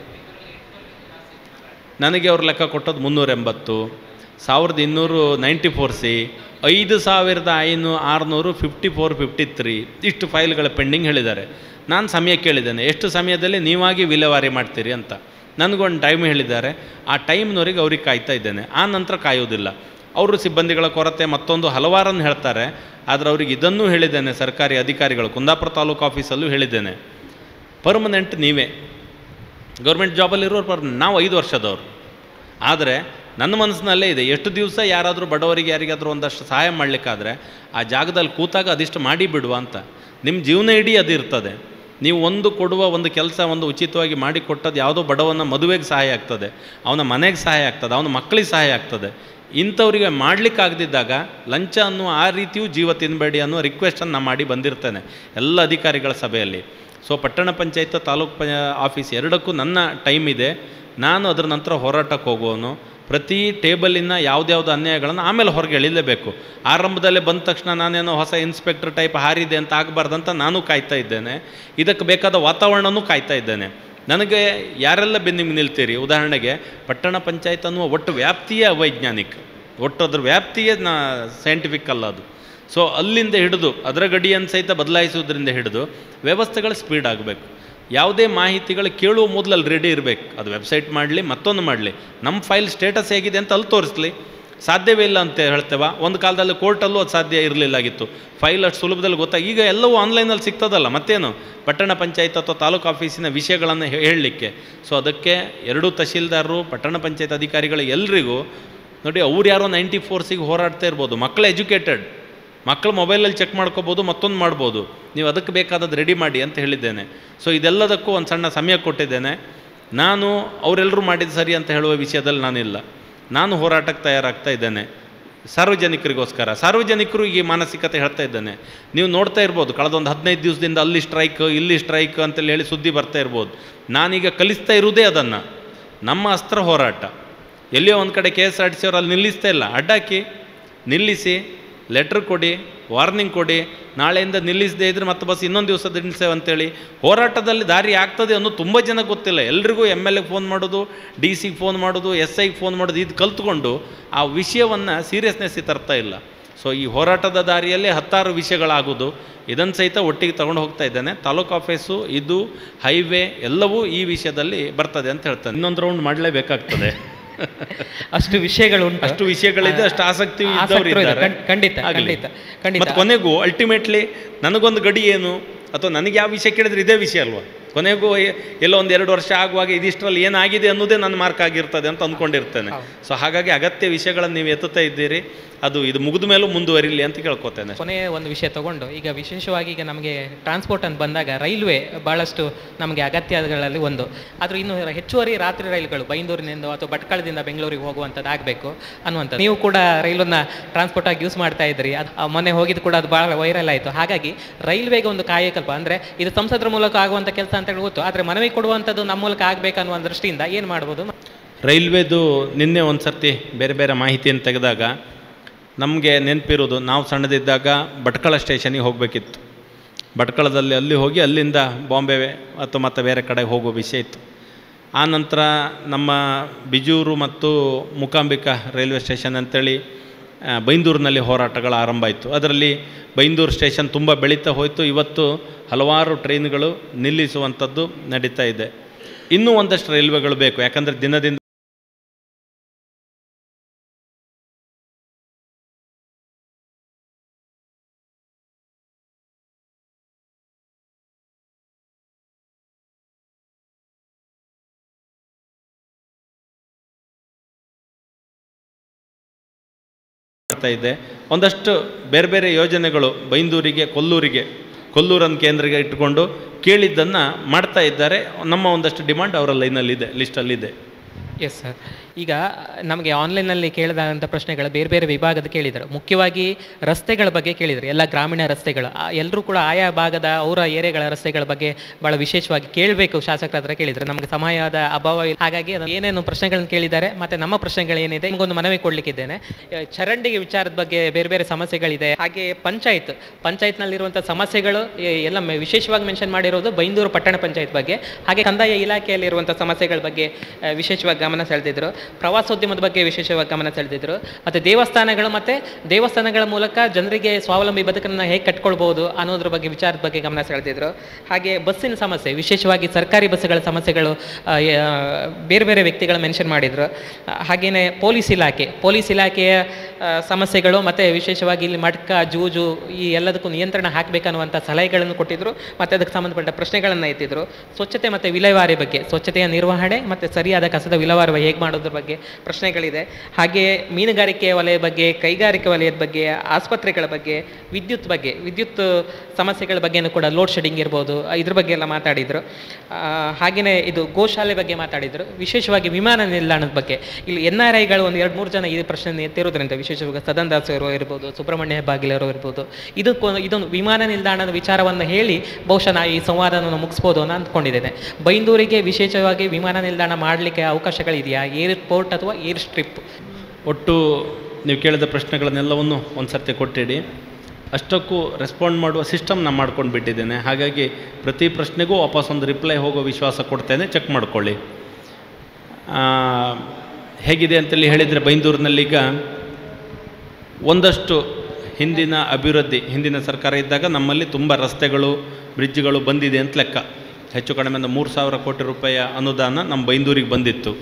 ನನಗೆ ಅವ್ರು ಲೆಕ್ಕ ಕೊಟ್ಟದ್ದು ಮುನ್ನೂರ ಎಂಬತ್ತು ಸಾವಿರದ ಇನ್ನೂರು ನೈಂಟಿ ಫೋರ್ ಸಿ ಐದು ಸಾವಿರದ ಐನೂ ಆರುನೂರು ಫಿಫ್ಟಿ ಫೋರ್ ಫಿಫ್ಟಿ ತ್ರೀ ಇಷ್ಟು ಫೈಲ್ಗಳ ಪೆಂಡಿಂಗ್ ಹೇಳಿದ್ದಾರೆ ನಾನು ಸಮಯ ಕೇಳಿದ್ದೇನೆ ಎಷ್ಟು ಸಮಯದಲ್ಲಿ ನೀವಾಗಿ ವಿಲೇವಾರಿ ಮಾಡ್ತೀರಿ ಅಂತ ನನಗೊಂದು ಟೈಮ್ ಹೇಳಿದ್ದಾರೆ ಆ ಟೈಮ್ನವರೆಗೆ ಅವ್ರಿಗೆ ಕಾಯ್ತಾ ಇದ್ದೇನೆ ಆ ನಂತರ ಕಾಯೋದಿಲ್ಲ ಅವರು ಸಿಬ್ಬಂದಿಗಳ ಕೊರತೆ ಮತ್ತೊಂದು ಹಲವಾರನ್ನು ಹೇಳ್ತಾರೆ ಆದರೆ ಅವ್ರಿಗೆ ಇದನ್ನೂ ಹೇಳಿದ್ದೇನೆ ಸರ್ಕಾರಿ ಅಧಿಕಾರಿಗಳು ಕುಂದಾಪುರ ತಾಲೂಕು ಆಫೀಸಲ್ಲೂ ಹೇಳಿದ್ದೇನೆ ಪರ್ಮನೆಂಟ್ ನೀವೇ ಗೌರ್ಮೆಂಟ್ ಜಾಬಲ್ಲಿರೋರು ಪರ್ ನಾವು ಐದು ವರ್ಷದವರು ಆದರೆ ನನ್ನ ಮನಸ್ಸಿನಲ್ಲೇ ಇದೆ ಎಷ್ಟು ದಿವಸ ಯಾರಾದರೂ ಬಡವರಿಗೆ ಯಾರಿಗಾದರೂ ಒಂದಷ್ಟು ಸಹಾಯ ಮಾಡಲಿಕ್ಕಾದ್ರೆ ಆ ಜಾಗದಲ್ಲಿ ಕೂತಾಗ ಅದಿಷ್ಟು ಮಾಡಿ ಬಿಡುವ ಅಂತ ನಿಮ್ಮ ಜೀವನ ಇಡೀ ಅದು ಇರ್ತದೆ ನೀವು ಒಂದು ಕೊಡುವ ಒಂದು ಕೆಲಸ ಒಂದು ಉಚಿತವಾಗಿ ಮಾಡಿ ಕೊಟ್ಟದ್ದು ಯಾವುದೋ ಬಡವನ ಮದುವೆಗೆ ಸಹಾಯ ಆಗ್ತದೆ ಅವನ ಮನೆಗೆ ಸಹಾಯ ಆಗ್ತದೆ ಅವನ ಮಕ್ಕಳಿಗೆ ಸಹಾಯ ಆಗ್ತದೆ ಇಂಥವರಿಗೆ ಮಾಡಲಿಕ್ಕಾಗದಿದ್ದಾಗ ಲಂಚ ಅನ್ನುವ ಆ ರೀತಿಯೂ ಜೀವ ತಿನ್ನಬೇಡಿ ಅನ್ನೋ ರಿಕ್ವೆಸ್ಟನ್ನು ನಾನು ಮಾಡಿ ಬಂದಿರ್ತೇನೆ ಎಲ್ಲ ಅಧಿಕಾರಿಗಳ ಸಭೆಯಲ್ಲಿ ಸೊ ಪಟ್ಟಣ ಪಂಚಾಯತ್ ತಾಲೂಕು ಪ ಆಫೀಸ್ ಎರಡಕ್ಕೂ ನನ್ನ ಟೈಮ್ ಇದೆ ನಾನು ಅದರ ನಂತರ ಹೋರಾಟಕ್ಕೆ ಹೋಗುವನು ಪ್ರತಿ ಟೇಬಲಿನ ಯಾವುದ್ಯಾವ್ದು ಅನ್ಯಾಯಗಳನ್ನು ಆಮೇಲೆ ಹೊರಗೆ ಎಳಿಲೇಬೇಕು ಆರಂಭದಲ್ಲೇ ಬಂದ ತಕ್ಷಣ ನಾನೇನೋ ಹೊಸ ಇನ್ಸ್ಪೆಕ್ಟರ್ ಟೈಪ್ ಹಾರಿದೆ ಅಂತ ಆಗಬಾರ್ದಂತ ನಾನು ಕಾಯ್ತಾ ಇದ್ದೇನೆ ಇದಕ್ಕೆ ಬೇಕಾದ ವಾತಾವರಣನೂ ಕಾಯ್ತಾ ಇದ್ದೇನೆ ನನಗೆ ಯಾರೆಲ್ಲ ಬೆನ್ನಿಗೆ ನಿಲ್ತೀರಿ ಉದಾಹರಣೆಗೆ ಪಟ್ಟಣ ಪಂಚಾಯತ್ ಅನ್ನುವ ಒಟ್ಟು ವ್ಯಾಪ್ತಿಯೇ ಅವೈಜ್ಞಾನಿಕ ಒಟ್ಟು ಅದ್ರ ವ್ಯಾಪ್ತಿಯೇ ನಾ ಸೈಂಟಿಫಿಕ್ ಅಲ್ಲ ಅದು ಸೊ ಅಲ್ಲಿಂದ ಹಿಡಿದು ಅದರ ಗಡಿಯನ್ನು ಸಹಿತ ಬದಲಾಯಿಸುವುದರಿಂದ ಹಿಡಿದು ವ್ಯವಸ್ಥೆಗಳು ಸ್ಪೀಡ್ ಆಗಬೇಕು ಯಾವುದೇ ಮಾಹಿತಿಗಳು ಕೇಳುವ ಮೊದಲು ಅಲ್ಲಿ ರೆಡಿ ಇರಬೇಕು ಅದು ವೆಬ್ಸೈಟ್ ಮಾಡಲಿ ಮತ್ತೊಂದು ಮಾಡಲಿ ನಮ್ಮ ಫೈಲ್ ಸ್ಟೇಟಸ್ ಹೇಗಿದೆ ಅಂತ ಅಲ್ಲಿ ತೋರಿಸ್ಲಿ ಸಾಧ್ಯವೇ ಇಲ್ಲ ಅಂತ ಹೇಳ್ತೇವ ಒಂದು ಕಾಲದಲ್ಲಿ ಕೋರ್ಟಲ್ಲೂ ಅದು ಸಾಧ್ಯ ಇರಲಿಲ್ಲಾಗಿತ್ತು ಫೈಲ್ ಅಷ್ಟು ಸುಲಭದಲ್ಲಿ ಗೊತ್ತಾಗ ಈಗ ಎಲ್ಲವೂ ಆನ್ಲೈನಲ್ಲಿ ಸಿಗ್ತದಲ್ಲ ಮತ್ತೇನು ಪಟ್ಟಣ ಪಂಚಾಯತ್ ಅಥವಾ ತಾಲೂಕು ಆಫೀಸಿನ ವಿಷಯಗಳನ್ನು ಹೇಳಲಿಕ್ಕೆ ಸೊ ಅದಕ್ಕೆ ಎರಡೂ ತಹಶೀಲ್ದಾರರು ಪಟ್ಟಣ ಪಂಚಾಯತ್ ಅಧಿಕಾರಿಗಳು ಎಲ್ರಿಗೂ ನೋಡಿ ಅವ್ರು ಯಾರೋ ನೈಂಟಿ ಫೋರ್ಸಿಗೆ ಹೋರಾಡ್ತಾ ಇರ್ಬೋದು ಮಕ್ಕಳು ಎಜುಕೇಟೆಡ್ ಮಕ್ಕಳು ಮೊಬೈಲಲ್ಲಿ ಚೆಕ್ ಮಾಡ್ಕೋಬೋದು ಮತ್ತೊಂದು ಮಾಡ್ಬೋದು ನೀವು ಅದಕ್ಕೆ ಬೇಕಾದದ್ದು ರೆಡಿ ಮಾಡಿ ಅಂತ ಹೇಳಿದ್ದೇನೆ ಸೊ ಇದೆಲ್ಲದಕ್ಕೂ ಒಂದು ಸಣ್ಣ ಸಮಯ ಕೊಟ್ಟಿದ್ದೇನೆ ನಾನು ಅವರೆಲ್ಲರೂ ಮಾಡಿದ್ದು ಸರಿ ಅಂತ ಹೇಳುವ ವಿಷಯದಲ್ಲಿ ನಾನಿಲ್ಲ ನಾನು ಹೋರಾಟಕ್ಕೆ ತಯಾರಾಗ್ತಾ ಇದ್ದೇನೆ ಸಾರ್ವಜನಿಕರಿಗೋಸ್ಕರ ಸಾರ್ವಜನಿಕರು ಈ ಮಾನಸಿಕತೆ ಹೇಳ್ತಾ ಇದ್ದೇನೆ ನೀವು ನೋಡ್ತಾ ಇರ್ಬೋದು ಕಳೆದೊಂದು ಹದಿನೈದು ದಿವಸದಿಂದ ಅಲ್ಲಿ ಸ್ಟ್ರೈಕ್ ಇಲ್ಲಿ ಸ್ಟ್ರೈಕ್ ಅಂತೇಳಿ ಹೇಳಿ ಸುದ್ದಿ ಬರ್ತಾ ಇರ್ಬೋದು ನಾನೀಗ ಕಲಿಸ್ತಾ ಇರುವುದೇ ಅದನ್ನು ನಮ್ಮ ಅಸ್ತ್ರ ಹೋರಾಟ ಎಲ್ಲಿಯೋ ಒಂದು ಕಡೆ K S R T C ಅವ್ರು ಅಲ್ಲಿ ನಿಲ್ಲಿಸ್ತಾ ಇಲ್ಲ ಅಡ್ಡಾಕಿ ನಿಲ್ಲಿಸಿ ಲೆಟ್ರ್ ಕೊಡಿ ವಾರ್ನಿಂಗ್ ಕೊಡಿ ನಾಳೆಯಿಂದ ನಿಲ್ಲಿಸದೇ ಇದ್ರೆ ಮತ್ತೆ ಬಸ್ ಇನ್ನೊಂದು ದಿವಸ ನಿಲ್ಲಿಸ್ತೇವೆ ಅಂತೇಳಿ ಹೋರಾಟದಲ್ಲಿ ದಾರಿ ಆಗ್ತದೆ ಅನ್ನೋದು ತುಂಬ ಜನ ಗೊತ್ತಿಲ್ಲ ಎಲ್ರಿಗೂ ಎಮ್ ಎಲ್ ಎಗೆ ಫೋನ್ ಮಾಡೋದು ಡಿ ಸಿಗೆ ಫೋನ್ ಮಾಡೋದು ಎಸ್ ಐಗೆ ಫೋನ್ ಮಾಡೋದು ಇದು ಕಲ್ತ್ಕೊಂಡು ಆ ವಿಷಯವನ್ನು ಸೀರಿಯಸ್ನೆಸ್ಸಿಗೆ ತರ್ತಾ ಇಲ್ಲ ಸೊ ಈ ಹೋರಾಟದ ದಾರಿಯಲ್ಲಿ ಹತ್ತಾರು ವಿಷಯಗಳಾಗೋದು ಇದನ್ನು ಸಹಿತ ಒಟ್ಟಿಗೆ ತಗೊಂಡು ಹೋಗ್ತಾ ಇದ್ದೇನೆ ತಾಲೂಕು ಆಫೀಸು ಇದು ಹೈವೇ ಎಲ್ಲವೂ ಈ ವಿಷಯದಲ್ಲಿ ಬರ್ತದೆ ಅಂತ ಹೇಳ್ತಾನೆ ಇನ್ನೊಂದು ರೌಂಡ್ ಮಾಡಲೇಬೇಕಾಗ್ತದೆ ಅಷ್ಟು ವಿಷಯಗಳು ಉಂಟು ಅಷ್ಟು ವಿಷಯಗಳಿದೆ ಅಷ್ಟು ಆಸಕ್ತಿ ಇದ್ದವರು ಆಸಕ್ತರು ಇದೆ. ಇದ್ದಾರೆ. ಖಂಡ್- ಖಂಡಿತ ಆಗ್ಲಿ. ಖಂಡಿತ ಖಂಡಿತ ಮತ್ತು ಕೊನೆಗೂ ಅಲ್ಟಿಮೇಟ್ಲಿ ನನಗೊಂದು ಗಡಿ ಏನು ಅಥವಾ ನನಗೆ ಯಾವ ವಿಷಯ ಕೇಳಿದ್ರೆ ಇದೇ ವಿಷಯ ಅಲ್ವಾ ಕೊನೆಗೂ ಎ- ಎಲ್ಲೋ ಒಂದು ಎರಡು ವರ್ಷ ಆಗುವಾಗ ಇದಿಷ್ಟರಲ್ಲಿ ಏನಾಗಿದೆ ಅನ್ನೋದೇ ನನ್ನ ಮಾರ್ಕ್ ಆಗಿರ್ತದೆ ಅಂತ ಅಂದ್ಕೊಂಡಿರ್ತೇನೆ ಸೊ ಹಾಗಾಗಿ ಅಗತ್ಯ ವಿಷಯಗಳನ್ನು ನೀವು ಎತ್ತುತ್ತಾ ಇದ್ದೀರಿ ಅದು ಇದು ಮುಗಿದ ಮೇಲೂ ಮುಂದುವರಿಲಿ ಅಂತ ಕೇಳ್ಕೊತೇನೆ ಕೊನೆಯ ಒಂದು ವಿಷಯ ತಗೊಂಡು ಈಗ ವಿಶೇಷವಾಗಿ ಈಗ ನಮಗೆ ಟ್ರಾನ್ಸ್ಪೋರ್ಟ್ ಅಂತ ಬಂದಾಗ ರೈಲ್ವೆ ಭಾಳಷ್ಟು ನಮಗೆ ಅಗತ್ಯಗಳಲ್ಲಿ ಒಂದು ಆದರೂ ಇನ್ನು ಹೆಚ್ಚುವರಿ ರಾತ್ರಿ ರೈಲುಗಳು ಬೈಂದೂರಿನಿಂದ ಅಥವಾ ಭಟ್ಕಳದಿಂದ ಬೆಂಗಳೂರಿಗೆ ಹೋಗುವಂಥದ್ದು ಆಗಬೇಕು ಅನ್ನುವಂಥದ್ದು ನೀವು ಕೂಡ ರೈಲನ್ನು ಟ್ರಾನ್ಸ್ಪೋರ್ಟ್ ಆಗಿ ಯೂಸ್ ಮಾಡ್ತಾ ಇದ್ರಿ ಅದು ಆ ಮೊನ್ನೆ ಹೋಗಿದ್ದು ಕೂಡ ಅದು ಭಾಳ ವೈರಲ್ ಆಯಿತು ಹಾಗಾಗಿ ರೈಲ್ವೆಗೆ ಒಂದು ಕಾಯಕಲ್ಪ ಅಂದರೆ ಇದು ಸಂಸದರ ಮೂಲಕ ಆಗುವಂಥ ಕೆಲಸ ಅಂತ ಹೇಳಿ ಗೊತ್ತು ಆದರೆ ಮನವಿ ಕೊಡುವಂಥದ್ದು ನಮ್ಮ ಮೂಲಕ ಆಗಬೇಕನ್ನುವ ದೃಷ್ಟಿಯಿಂದ ಏನು ಮಾಡ್ಬೋದು ರೈಲ್ವೇದು ನಿನ್ನೆ ಒಂದು ಸರ್ತಿ ಬೇರೆ ಬೇರೆ ಮಾಹಿತಿಯನ್ನು ತೆಗೆದಾಗ ನಮಗೆ ನೆನಪಿರೋದು ನಾವು ಸಣ್ಣದಿದ್ದಾಗ ಭಟ್ಕಳ ಸ್ಟೇಷನಿಗೆ ಹೋಗಬೇಕಿತ್ತು ಭಟ್ಕಳದಲ್ಲಿ ಅಲ್ಲಿ ಹೋಗಿ ಅಲ್ಲಿಂದ ಬಾಂಬೆ ಅಥವಾ ಮತ್ತು ಬೇರೆ ಕಡೆ ಹೋಗೋ ವಿಷಯ ಇತ್ತು ಆ ನಂತರ ನಮ್ಮ ಬಿಜೂರು ಮತ್ತು ಮೂಕಾಂಬಿಕಾ ರೈಲ್ವೆ ಸ್ಟೇಷನ್ ಅಂತೇಳಿ ಆ, ಬೈಂದೂರಿನಲ್ಲಿ ಹೋರಾಟಗಳು ಆರಂಭ ಆಯಿತು ಅದರಲ್ಲಿ ಬೈಂದೂರು ಸ್ಟೇಷನ್ ತುಂಬ ಬೆಳೀತಾ ಹೋಯಿತು ಇವತ್ತು ಹಲವಾರು ಟ್ರೈನ್ಗಳು ನಿಲ್ಲಿಸುವಂಥದ್ದು ನಡೀತಾ ಇದೆ ಇನ್ನೂ ಒಂದಷ್ಟು ರೈಲ್ವೆಗಳು ಬೇಕು ಯಾಕಂದರೆ ದಿನದಿಂದ ಮಾಡ್ತಾ ಇದೆ ಒಂದಷ್ಟು ಬೇರೆ ಬೇರೆ ಯೋಜನೆಗಳು ಬೈಂದೂರಿಗೆ ಕೊಲ್ಲೂರಿಗೆ ಕೊಲ್ಲೂರನ್ನು ಕೇಂದ್ರಕ್ಕೆ ಇಟ್ಟುಕೊಂಡು ಕೇಳಿದ್ದನ್ನು ಮಾಡ್ತಾ ಇದ್ದಾರೆ ನಮ್ಮ ಒಂದಷ್ಟು ಡಿಮಾಂಡ್ ಅವರ ಲೈನಲ್ಲಿದೆ ಲಿಸ್ಟಲ್ಲಿದೆ ಎಸ್ ಸರ್ ಈಗ ನಮಗೆ ಆನ್ಲೈನಲ್ಲಿ ಕೇಳಿದಂಥ ಪ್ರಶ್ನೆಗಳು ಬೇರೆ ಬೇರೆ ವಿಭಾಗದ ಕೇಳಿದರು ಮುಖ್ಯವಾಗಿ ರಸ್ತೆಗಳ ಬಗ್ಗೆ ಕೇಳಿದರು ಎಲ್ಲ ಗ್ರಾಮೀಣ ರಸ್ತೆಗಳು ಎಲ್ಲರೂ ಕೂಡ ಆಯಾ ಭಾಗದ ಅವರ ಏರಿಯಾಗಳ ರಸ್ತೆಗಳ ಬಗ್ಗೆ ಭಾಳ ವಿಶೇಷವಾಗಿ ಕೇಳಬೇಕು ಶಾಸಕರ ಹತ್ರ ಕೇಳಿದರು ನಮಗೆ ಸಮಯದ ಅಭಾವ ಇಲ್ಲ. ಹಾಗಾಗಿ ಅದು ಏನೇನು ಪ್ರಶ್ನೆಗಳನ್ನು ಕೇಳಿದ್ದಾರೆ ಮತ್ತು ನಮ್ಮ ಪ್ರಶ್ನೆಗಳು ಏನಿದೆ ನಿಮಗೊಂದು ಮನವಿ ಕೊಡಲಿಕ್ಕಿದ್ದೇನೆ ಅಹ್, ಚರಂಡಿಗೆ ವಿಚಾರದ ಬಗ್ಗೆ ಬೇರೆ ಬೇರೆ ಸಮಸ್ಯೆಗಳಿದೆ ಹಾಗೆ ಪಂಚಾಯತ್ ಪಂಚಾಯತ್ನಲ್ಲಿರುವಂಥ ಸಮಸ್ಯೆಗಳು ಎ- ಎಲ್ಲ ಮೆ- ವಿಶೇಷವಾಗಿ ಮೆನ್ಷನ್ ಮಾಡಿರೋದು ಬೈಂದೂರು ಪಟ್ಟಣ ಪಂಚಾಯತ್ ಬಗ್ಗೆ ಹಾಗೆ ಕಂದಾಯ ಇಲಾಖೆಯಲ್ಲಿರುವಂಥ ಸಮಸ್ಯೆಗಳ ಬಗ್ಗೆ ಅಹ್, ವಿಶೇಷವಾಗಿ ಗಮನ ಸೆಳೆದಿದ್ರು ಪ್ರವಾಸೋದ್ಯಮದ ಬಗ್ಗೆ ವಿಶೇಷವಾಗಿ ಗಮನ ಸೆಳೆದಿದ್ರು ಮತ್ತು ದೇವಸ್ಥಾನಗಳು ಮತ್ತು ದೇವಸ್ಥಾನಗಳ ಮೂಲಕ ಜನರಿಗೆ ಸ್ವಾವಲಂಬಿ ಬದುಕನ್ನು ಹೇಗೆ ಕಟ್ಕೊಳ್ಬೋದು ಅನ್ನೋದ್ರ ಬಗ್ಗೆ ವಿಚಾರದ ಬಗ್ಗೆ ಗಮನ ಸೆಳೆದಿದ್ರು ಹಾಗೆ ಬಸ್ಸಿನ ಸಮಸ್ಯೆ ವಿಶೇಷವಾಗಿ ಸರ್ಕಾರಿ ಬಸ್ಸುಗಳ ಸಮಸ್ಯೆಗಳು ಆ, ಯ- ಬೇರೆ ಬೇರೆ ವ್ಯಕ್ತಿಗಳು ಮೆನ್ಷನ್ ಮಾಡಿದರು ಹಾಗೆಯೇ ಪೊಲೀಸ್ ಇಲಾಖೆ ಪೊಲೀಸ್ ಇಲಾಖೆಯ ಆ, ಸಮಸ್ಯೆಗಳು ಮತ್ತು ವಿಶೇಷವಾಗಿ ಇಲ್ಲಿ ಮಡ್ಕ ಜೂಜು ಈ ಎಲ್ಲದಕ್ಕೂ ನಿಯಂತ್ರಣ ಹಾಕಬೇಕನ್ನುವಂಥ ಸಲಹೆಗಳನ್ನು ಕೊಟ್ಟಿದ್ದರು ಮತ್ತು ಅದಕ್ಕೆ ಸಂಬಂಧಪಟ್ಟ ಪ್ರಶ್ನೆಗಳನ್ನು ಎತ್ತಿದ್ರು ಸ್ವಚ್ಛತೆ ಮತ್ತು ವಿಲೇವಾರಿ ಬಗ್ಗೆ ಸ್ವಚ್ಛತೆಯ ನಿರ್ವಹಣೆ ಮತ್ತು ಸರಿಯಾದ ಕಸದ ವಿಲೇವಾರಿ ಹೇಗೆ ಮಾಡೋದ್ರ ಬಗ್ಗೆ ಪ್ರಶ್ನೆಗಳಿದೆ ಹಾಗೆ ಮೀನುಗಾರಿಕೆ ವಲಯ ಬಗ್ಗೆ ಕೈಗಾರಿಕೆ ವಲಯದ ಬಗ್ಗೆ ಆಸ್ಪತ್ರೆಗಳ ಬಗ್ಗೆ ವಿದ್ಯುತ್ ಬಗ್ಗೆ ವಿದ್ಯುತ್ ಸಮಸ್ಯೆಗಳ ಬಗ್ಗೆನೂ ಕೂಡ ಲೋಡ್ ಶೆಡ್ಡಿಂಗ್ ಇರ್ಬೋದು ಇದ್ರ ಬಗ್ಗೆ ಎಲ್ಲ ಮಾತಾಡಿದರು ಹಾಗೆಯೇ ಇದು ಗೋಶಾಲೆ ಬಗ್ಗೆ ಮಾತಾಡಿದರು ವಿಶೇಷವಾಗಿ ವಿಮಾನ ನಿಲ್ದಾಣದ ಬಗ್ಗೆ ಇಲ್ಲಿ ಎನ್ ಆರ್ ಐಗಳು ಒಂದು ಎರಡು ಮೂರು ಜನ ಈ ಪ್ರಶ್ನೆ ಎತ್ತಿರೋದ್ರಿಂದ ವಿಶೇಷವಾಗಿ ಸದನ್ ದಾಸ್ ಅವರು ಇರ್ಬೋದು ಸುಬ್ರಹ್ಮಣ್ಯ ಹೆಬ್ಬಾಗಿಲವರು ಇರ್ಬೋದು ಇದಕ್ಕೂ ಇದೊಂದು ವಿಮಾನ ನಿಲ್ದಾಣದ ವಿಚಾರವನ್ನು ಹೇಳಿ ಬಹುಶಃ ನಾ ಈ ಸಂವಾದವನ್ನು ಮುಗಿಸ್ಬೋದು ಅಂತ ಅಂದ್ಕೊಂಡಿದ್ದೇನೆ ಬೈಂದೂರಿಗೆ ವಿಶೇಷವಾಗಿ ವಿಮಾನ ನಿಲ್ದಾಣ ಮಾಡಲಿಕ್ಕೆ ಅವಕಾಶಗಳಿದೆಯಾ ಏರ್ಪೋರ್ಟ್ ಅಥವಾ ಏರ್ ಸ್ಟ್ರಿಪ್ ಒಟ್ಟು ನೀವು ಕೇಳಿದ ಪ್ರಶ್ನೆಗಳನ್ನೆಲ್ಲವನ್ನು ಒಂದು ಸರ್ತಿ ಕೊಟ್ಟಿಡಿ ಅಷ್ಟಕ್ಕೂ ರೆಸ್ಪಾಂಡ್ ಮಾಡುವ ಸಿಸ್ಟಮ್ ನಾನು ಮಾಡ್ಕೊಂಡು ಬಿಟ್ಟಿದ್ದೇನೆ ಹಾಗಾಗಿ ಪ್ರತಿ ಪ್ರಶ್ನೆಗೂ ವಾಪಸ್ ಒಂದು ರಿಪ್ಲೈ ಹೋಗೋ ವಿಶ್ವಾಸ ಕೊಡ್ತೇನೆ ಚೆಕ್ ಮಾಡ್ಕೊಳ್ಳಿ ಆ, ಹೇಗಿದೆ ಅಂತೇಳಿ ಹೇಳಿದರೆ ಬೈಂದೂರಿನಲ್ಲೀಗ ಒಂದಷ್ಟು ಹಿಂದಿನ ಅಭಿವೃದ್ಧಿ ಹಿಂದಿನ ಸರ್ಕಾರ ಇದ್ದಾಗ ನಮ್ಮಲ್ಲಿ ತುಂಬ ರಸ್ತೆಗಳು ಬ್ರಿಡ್ಜ್ಗಳು ಬಂದಿದೆ ಅಂತ ಲೆಕ್ಕ ಹೆಚ್ಚು ಕಡಿಮೆ ಒಂದು ಮೂರು ಸಾವಿರ ಕೋಟಿ ರೂಪಾಯಿಯ ಅನುದಾನ ನಮ್ಮ ಬೈಂದೂರಿಗೆ ಬಂದಿತ್ತು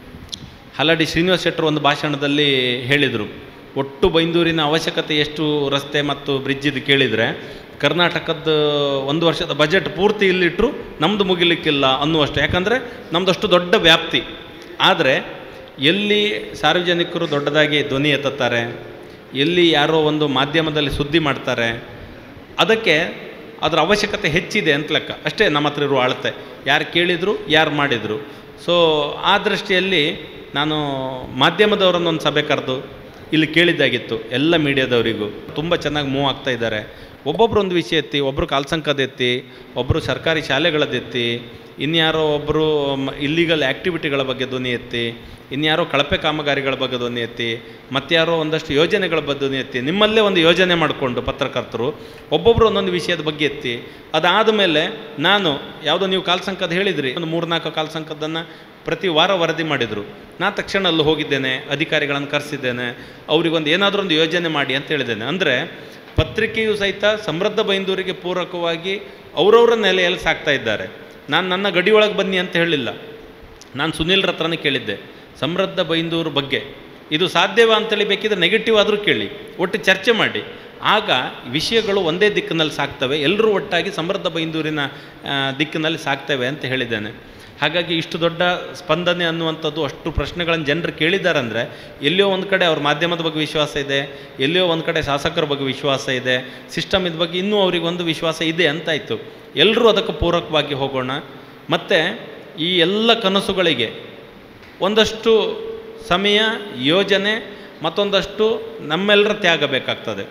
ಹಲಡಿ ಶ್ರೀನಿವಾಸ್ ಶೆಟ್ಟರು ಒಂದು ಭಾಷಣದಲ್ಲಿ ಹೇಳಿದರು ಒಟ್ಟು ಬೈಂದೂರಿನ ಅವಶ್ಯಕತೆ ಎಷ್ಟು ರಸ್ತೆ ಮತ್ತು ಬ್ರಿಡ್ಜ್ ಇದು ಕೇಳಿದರೆ ಕರ್ನಾಟಕದ ಒಂದು ವರ್ಷದ ಬಜೆಟ್ ಪೂರ್ತಿ ಇಲ್ಲಿಟ್ಟರು ನಮ್ಮದು ಮುಗಿಲಿಕ್ಕಿಲ್ಲ ಅನ್ನುವಷ್ಟು ಯಾಕಂದರೆ ನಮ್ಮದಷ್ಟು ದೊಡ್ಡ ವ್ಯಾಪ್ತಿ ಆದರೆ ಎಲ್ಲಿ ಸಾರ್ವಜನಿಕರು ದೊಡ್ಡದಾಗಿ ಧ್ವನಿ ಎತ್ತುತ್ತಾರೆ ಎಲ್ಲಿ ಯಾರೋ ಒಂದು ಮಾಧ್ಯಮದಲ್ಲಿ ಸುದ್ದಿ ಮಾಡ್ತಾರೆ ಅದಕ್ಕೆ ಅದರ ಅವಶ್ಯಕತೆ ಹೆಚ್ಚಿದೆ ಅಂತ ಲೆಕ್ಕ ಅಷ್ಟೇ ನಮ್ಮ ಹತ್ರ ಇರುವ ಅಳತೆ ಯಾರು ಕೇಳಿದರು ಯಾರು ಮಾಡಿದರು ಸೊ ಆ ದೃಷ್ಟಿಯಲ್ಲಿ ನಾನು ಮಾಧ್ಯಮದವರನ್ನು ಒಂದು ಸಭೆ ಕರೆದು ಇಲ್ಲಿ ಕೇಳಿದ್ದಾಗಿತ್ತು ಎಲ್ಲ ಮೀಡಿಯಾದವರಿಗೂ ತುಂಬ ಚೆನ್ನಾಗಿ ಮೂವ್ ಆಗ್ತಾ ಇದ್ದಾರೆ ಒಬ್ಬೊಬ್ಬರು ಒಂದು ವಿಷಯ ಎತ್ತಿ ಒಬ್ಬರು ಕಾಲ್ಸಂಕದ ಎತ್ತಿ ಒಬ್ಬರು ಸರ್ಕಾರಿ ಶಾಲೆಗಳದ್ದೆತ್ತಿ ಇನ್ಯಾರೋ ಒಬ್ಬರು ಇಲ್ಲಿಗಲ್ ಆ್ಯಕ್ಟಿವಿಟಿಗಳ ಬಗ್ಗೆ ಧ್ವನಿ ಎತ್ತಿ ಇನ್ಯಾರೋ ಕಳಪೆ ಕಾಮಗಾರಿಗಳ ಬಗ್ಗೆ ಧ್ವನಿ ಎತ್ತಿ ಮತ್ತಾರೋ ಒಂದಷ್ಟು ಯೋಜನೆಗಳ ಬಗ್ಗೆ ಧ್ವನಿ ಎತ್ತಿ ನಿಮ್ಮಲ್ಲೇ ಒಂದು ಯೋಜನೆ ಮಾಡಿಕೊಂಡು ಪತ್ರಕರ್ತರು ಒಬ್ಬೊಬ್ಬರು ಒಂದೊಂದು ವಿಷಯದ ಬಗ್ಗೆ ಎತ್ತಿ ಅದಾದ ಮೇಲೆ ನಾನು ಯಾವುದೋ ನೀವು ಕಾಲ್ಸಂಕದ ಹೇಳಿದ್ರಿ ಒಂದು ಮೂರ್ನಾಲ್ಕು ಕಾಲ್ಸಂಕದನ್ನು ಪ್ರತಿ ವಾರ ವರದಿ ಮಾಡಿದರು ನಾನು ತಕ್ಷಣ ಅಲ್ಲಿ ಹೋಗಿದ್ದೇನೆ ಅಧಿಕಾರಿಗಳನ್ನು ಕರೆಸಿದ್ದೇನೆ ಅವರಿಗೊಂದು ಏನಾದರೂ ಒಂದು ಯೋಜನೆ ಮಾಡಿ ಅಂತ ಹೇಳಿದ್ದೇನೆ ಅಂದರೆ ಪತ್ರಿಕೆಯು ಸಹಿತ ಸಮೃದ್ಧ ಬೈಂದೂರಿಗೆ ಪೂರಕವಾಗಿ ಅವರವರ ನೆಲೆಯಲ್ಲಿ ಸಾಕ್ತಾ ಇದ್ದಾರೆ ನಾನು ನನ್ನ ಗಡಿಯೊಳಗೆ ಬನ್ನಿ ಅಂತ ಹೇಳಿಲ್ಲ ನಾನು ಸುನಿಲ್ರ ಹತ್ರನೇ ಕೇಳಿದ್ದೆ ಸಮೃದ್ಧ ಬೈಂದೂರು ಬಗ್ಗೆ ಇದು ಸಾಧ್ಯವಾ ಅಂತೇಳಿ ಬೇಕಿದ್ರೆ ನೆಗೆಟಿವ್ ಆದರೂ ಕೇಳಿ ಒಟ್ಟು ಚರ್ಚೆ ಮಾಡಿ ಆಗ ವಿಷಯಗಳು ಒಂದೇ ದಿಕ್ಕಿನಲ್ಲಿ ಸಾಕ್ತವೆ ಎಲ್ಲರೂ ಒಟ್ಟಾಗಿ ಸಮೃದ್ಧ ಬೈಂದೂರಿನ ಆ, ದಿಕ್ಕಿನಲ್ಲಿ ಸಾಕ್ತವೆ ಅಂತ ಹೇಳಿದ್ದೇನೆ ಹಾಗಾಗಿ ಇಷ್ಟು ದೊಡ್ಡ ಸ್ಪಂದನೆ ಅನ್ನುವಂಥದ್ದು ಅಷ್ಟು ಪ್ರಶ್ನೆಗಳನ್ನು ಜನರು ಕೇಳಿದ್ದಾರಂದರೆ ಎಲ್ಲಿಯೋ ಒಂದು ಕಡೆ ಅವ್ರ ಮಾಧ್ಯಮದ ಬಗ್ಗೆ ವಿಶ್ವಾಸ ಇದೆ ಎಲ್ಲಿಯೋ ಒಂದು ಕಡೆ ಶಾಸಕರ ಬಗ್ಗೆ ವಿಶ್ವಾಸ ಇದೆ ಸಿಸ್ಟಮ್ ಇದ ಬಗ್ಗೆ ಇನ್ನೂ ಅವ್ರಿಗೆ ಒಂದು ವಿಶ್ವಾಸ ಇದೆ ಅಂತಾಯಿತು ಎಲ್ಲರೂ ಅದಕ್ಕೆ ಪೂರಕವಾಗಿ ಹೋಗೋಣ ಮತ್ತು ಈ ಎಲ್ಲ ಕನಸುಗಳಿಗೆ ಒಂದಷ್ಟು ಸಮಯ ಯೋಜನೆ ಮತ್ತೊಂದಷ್ಟು ನಮ್ಮೆಲ್ಲರ ತ್ಯಾಗ ಬೇಕಾಗ್ತದೆ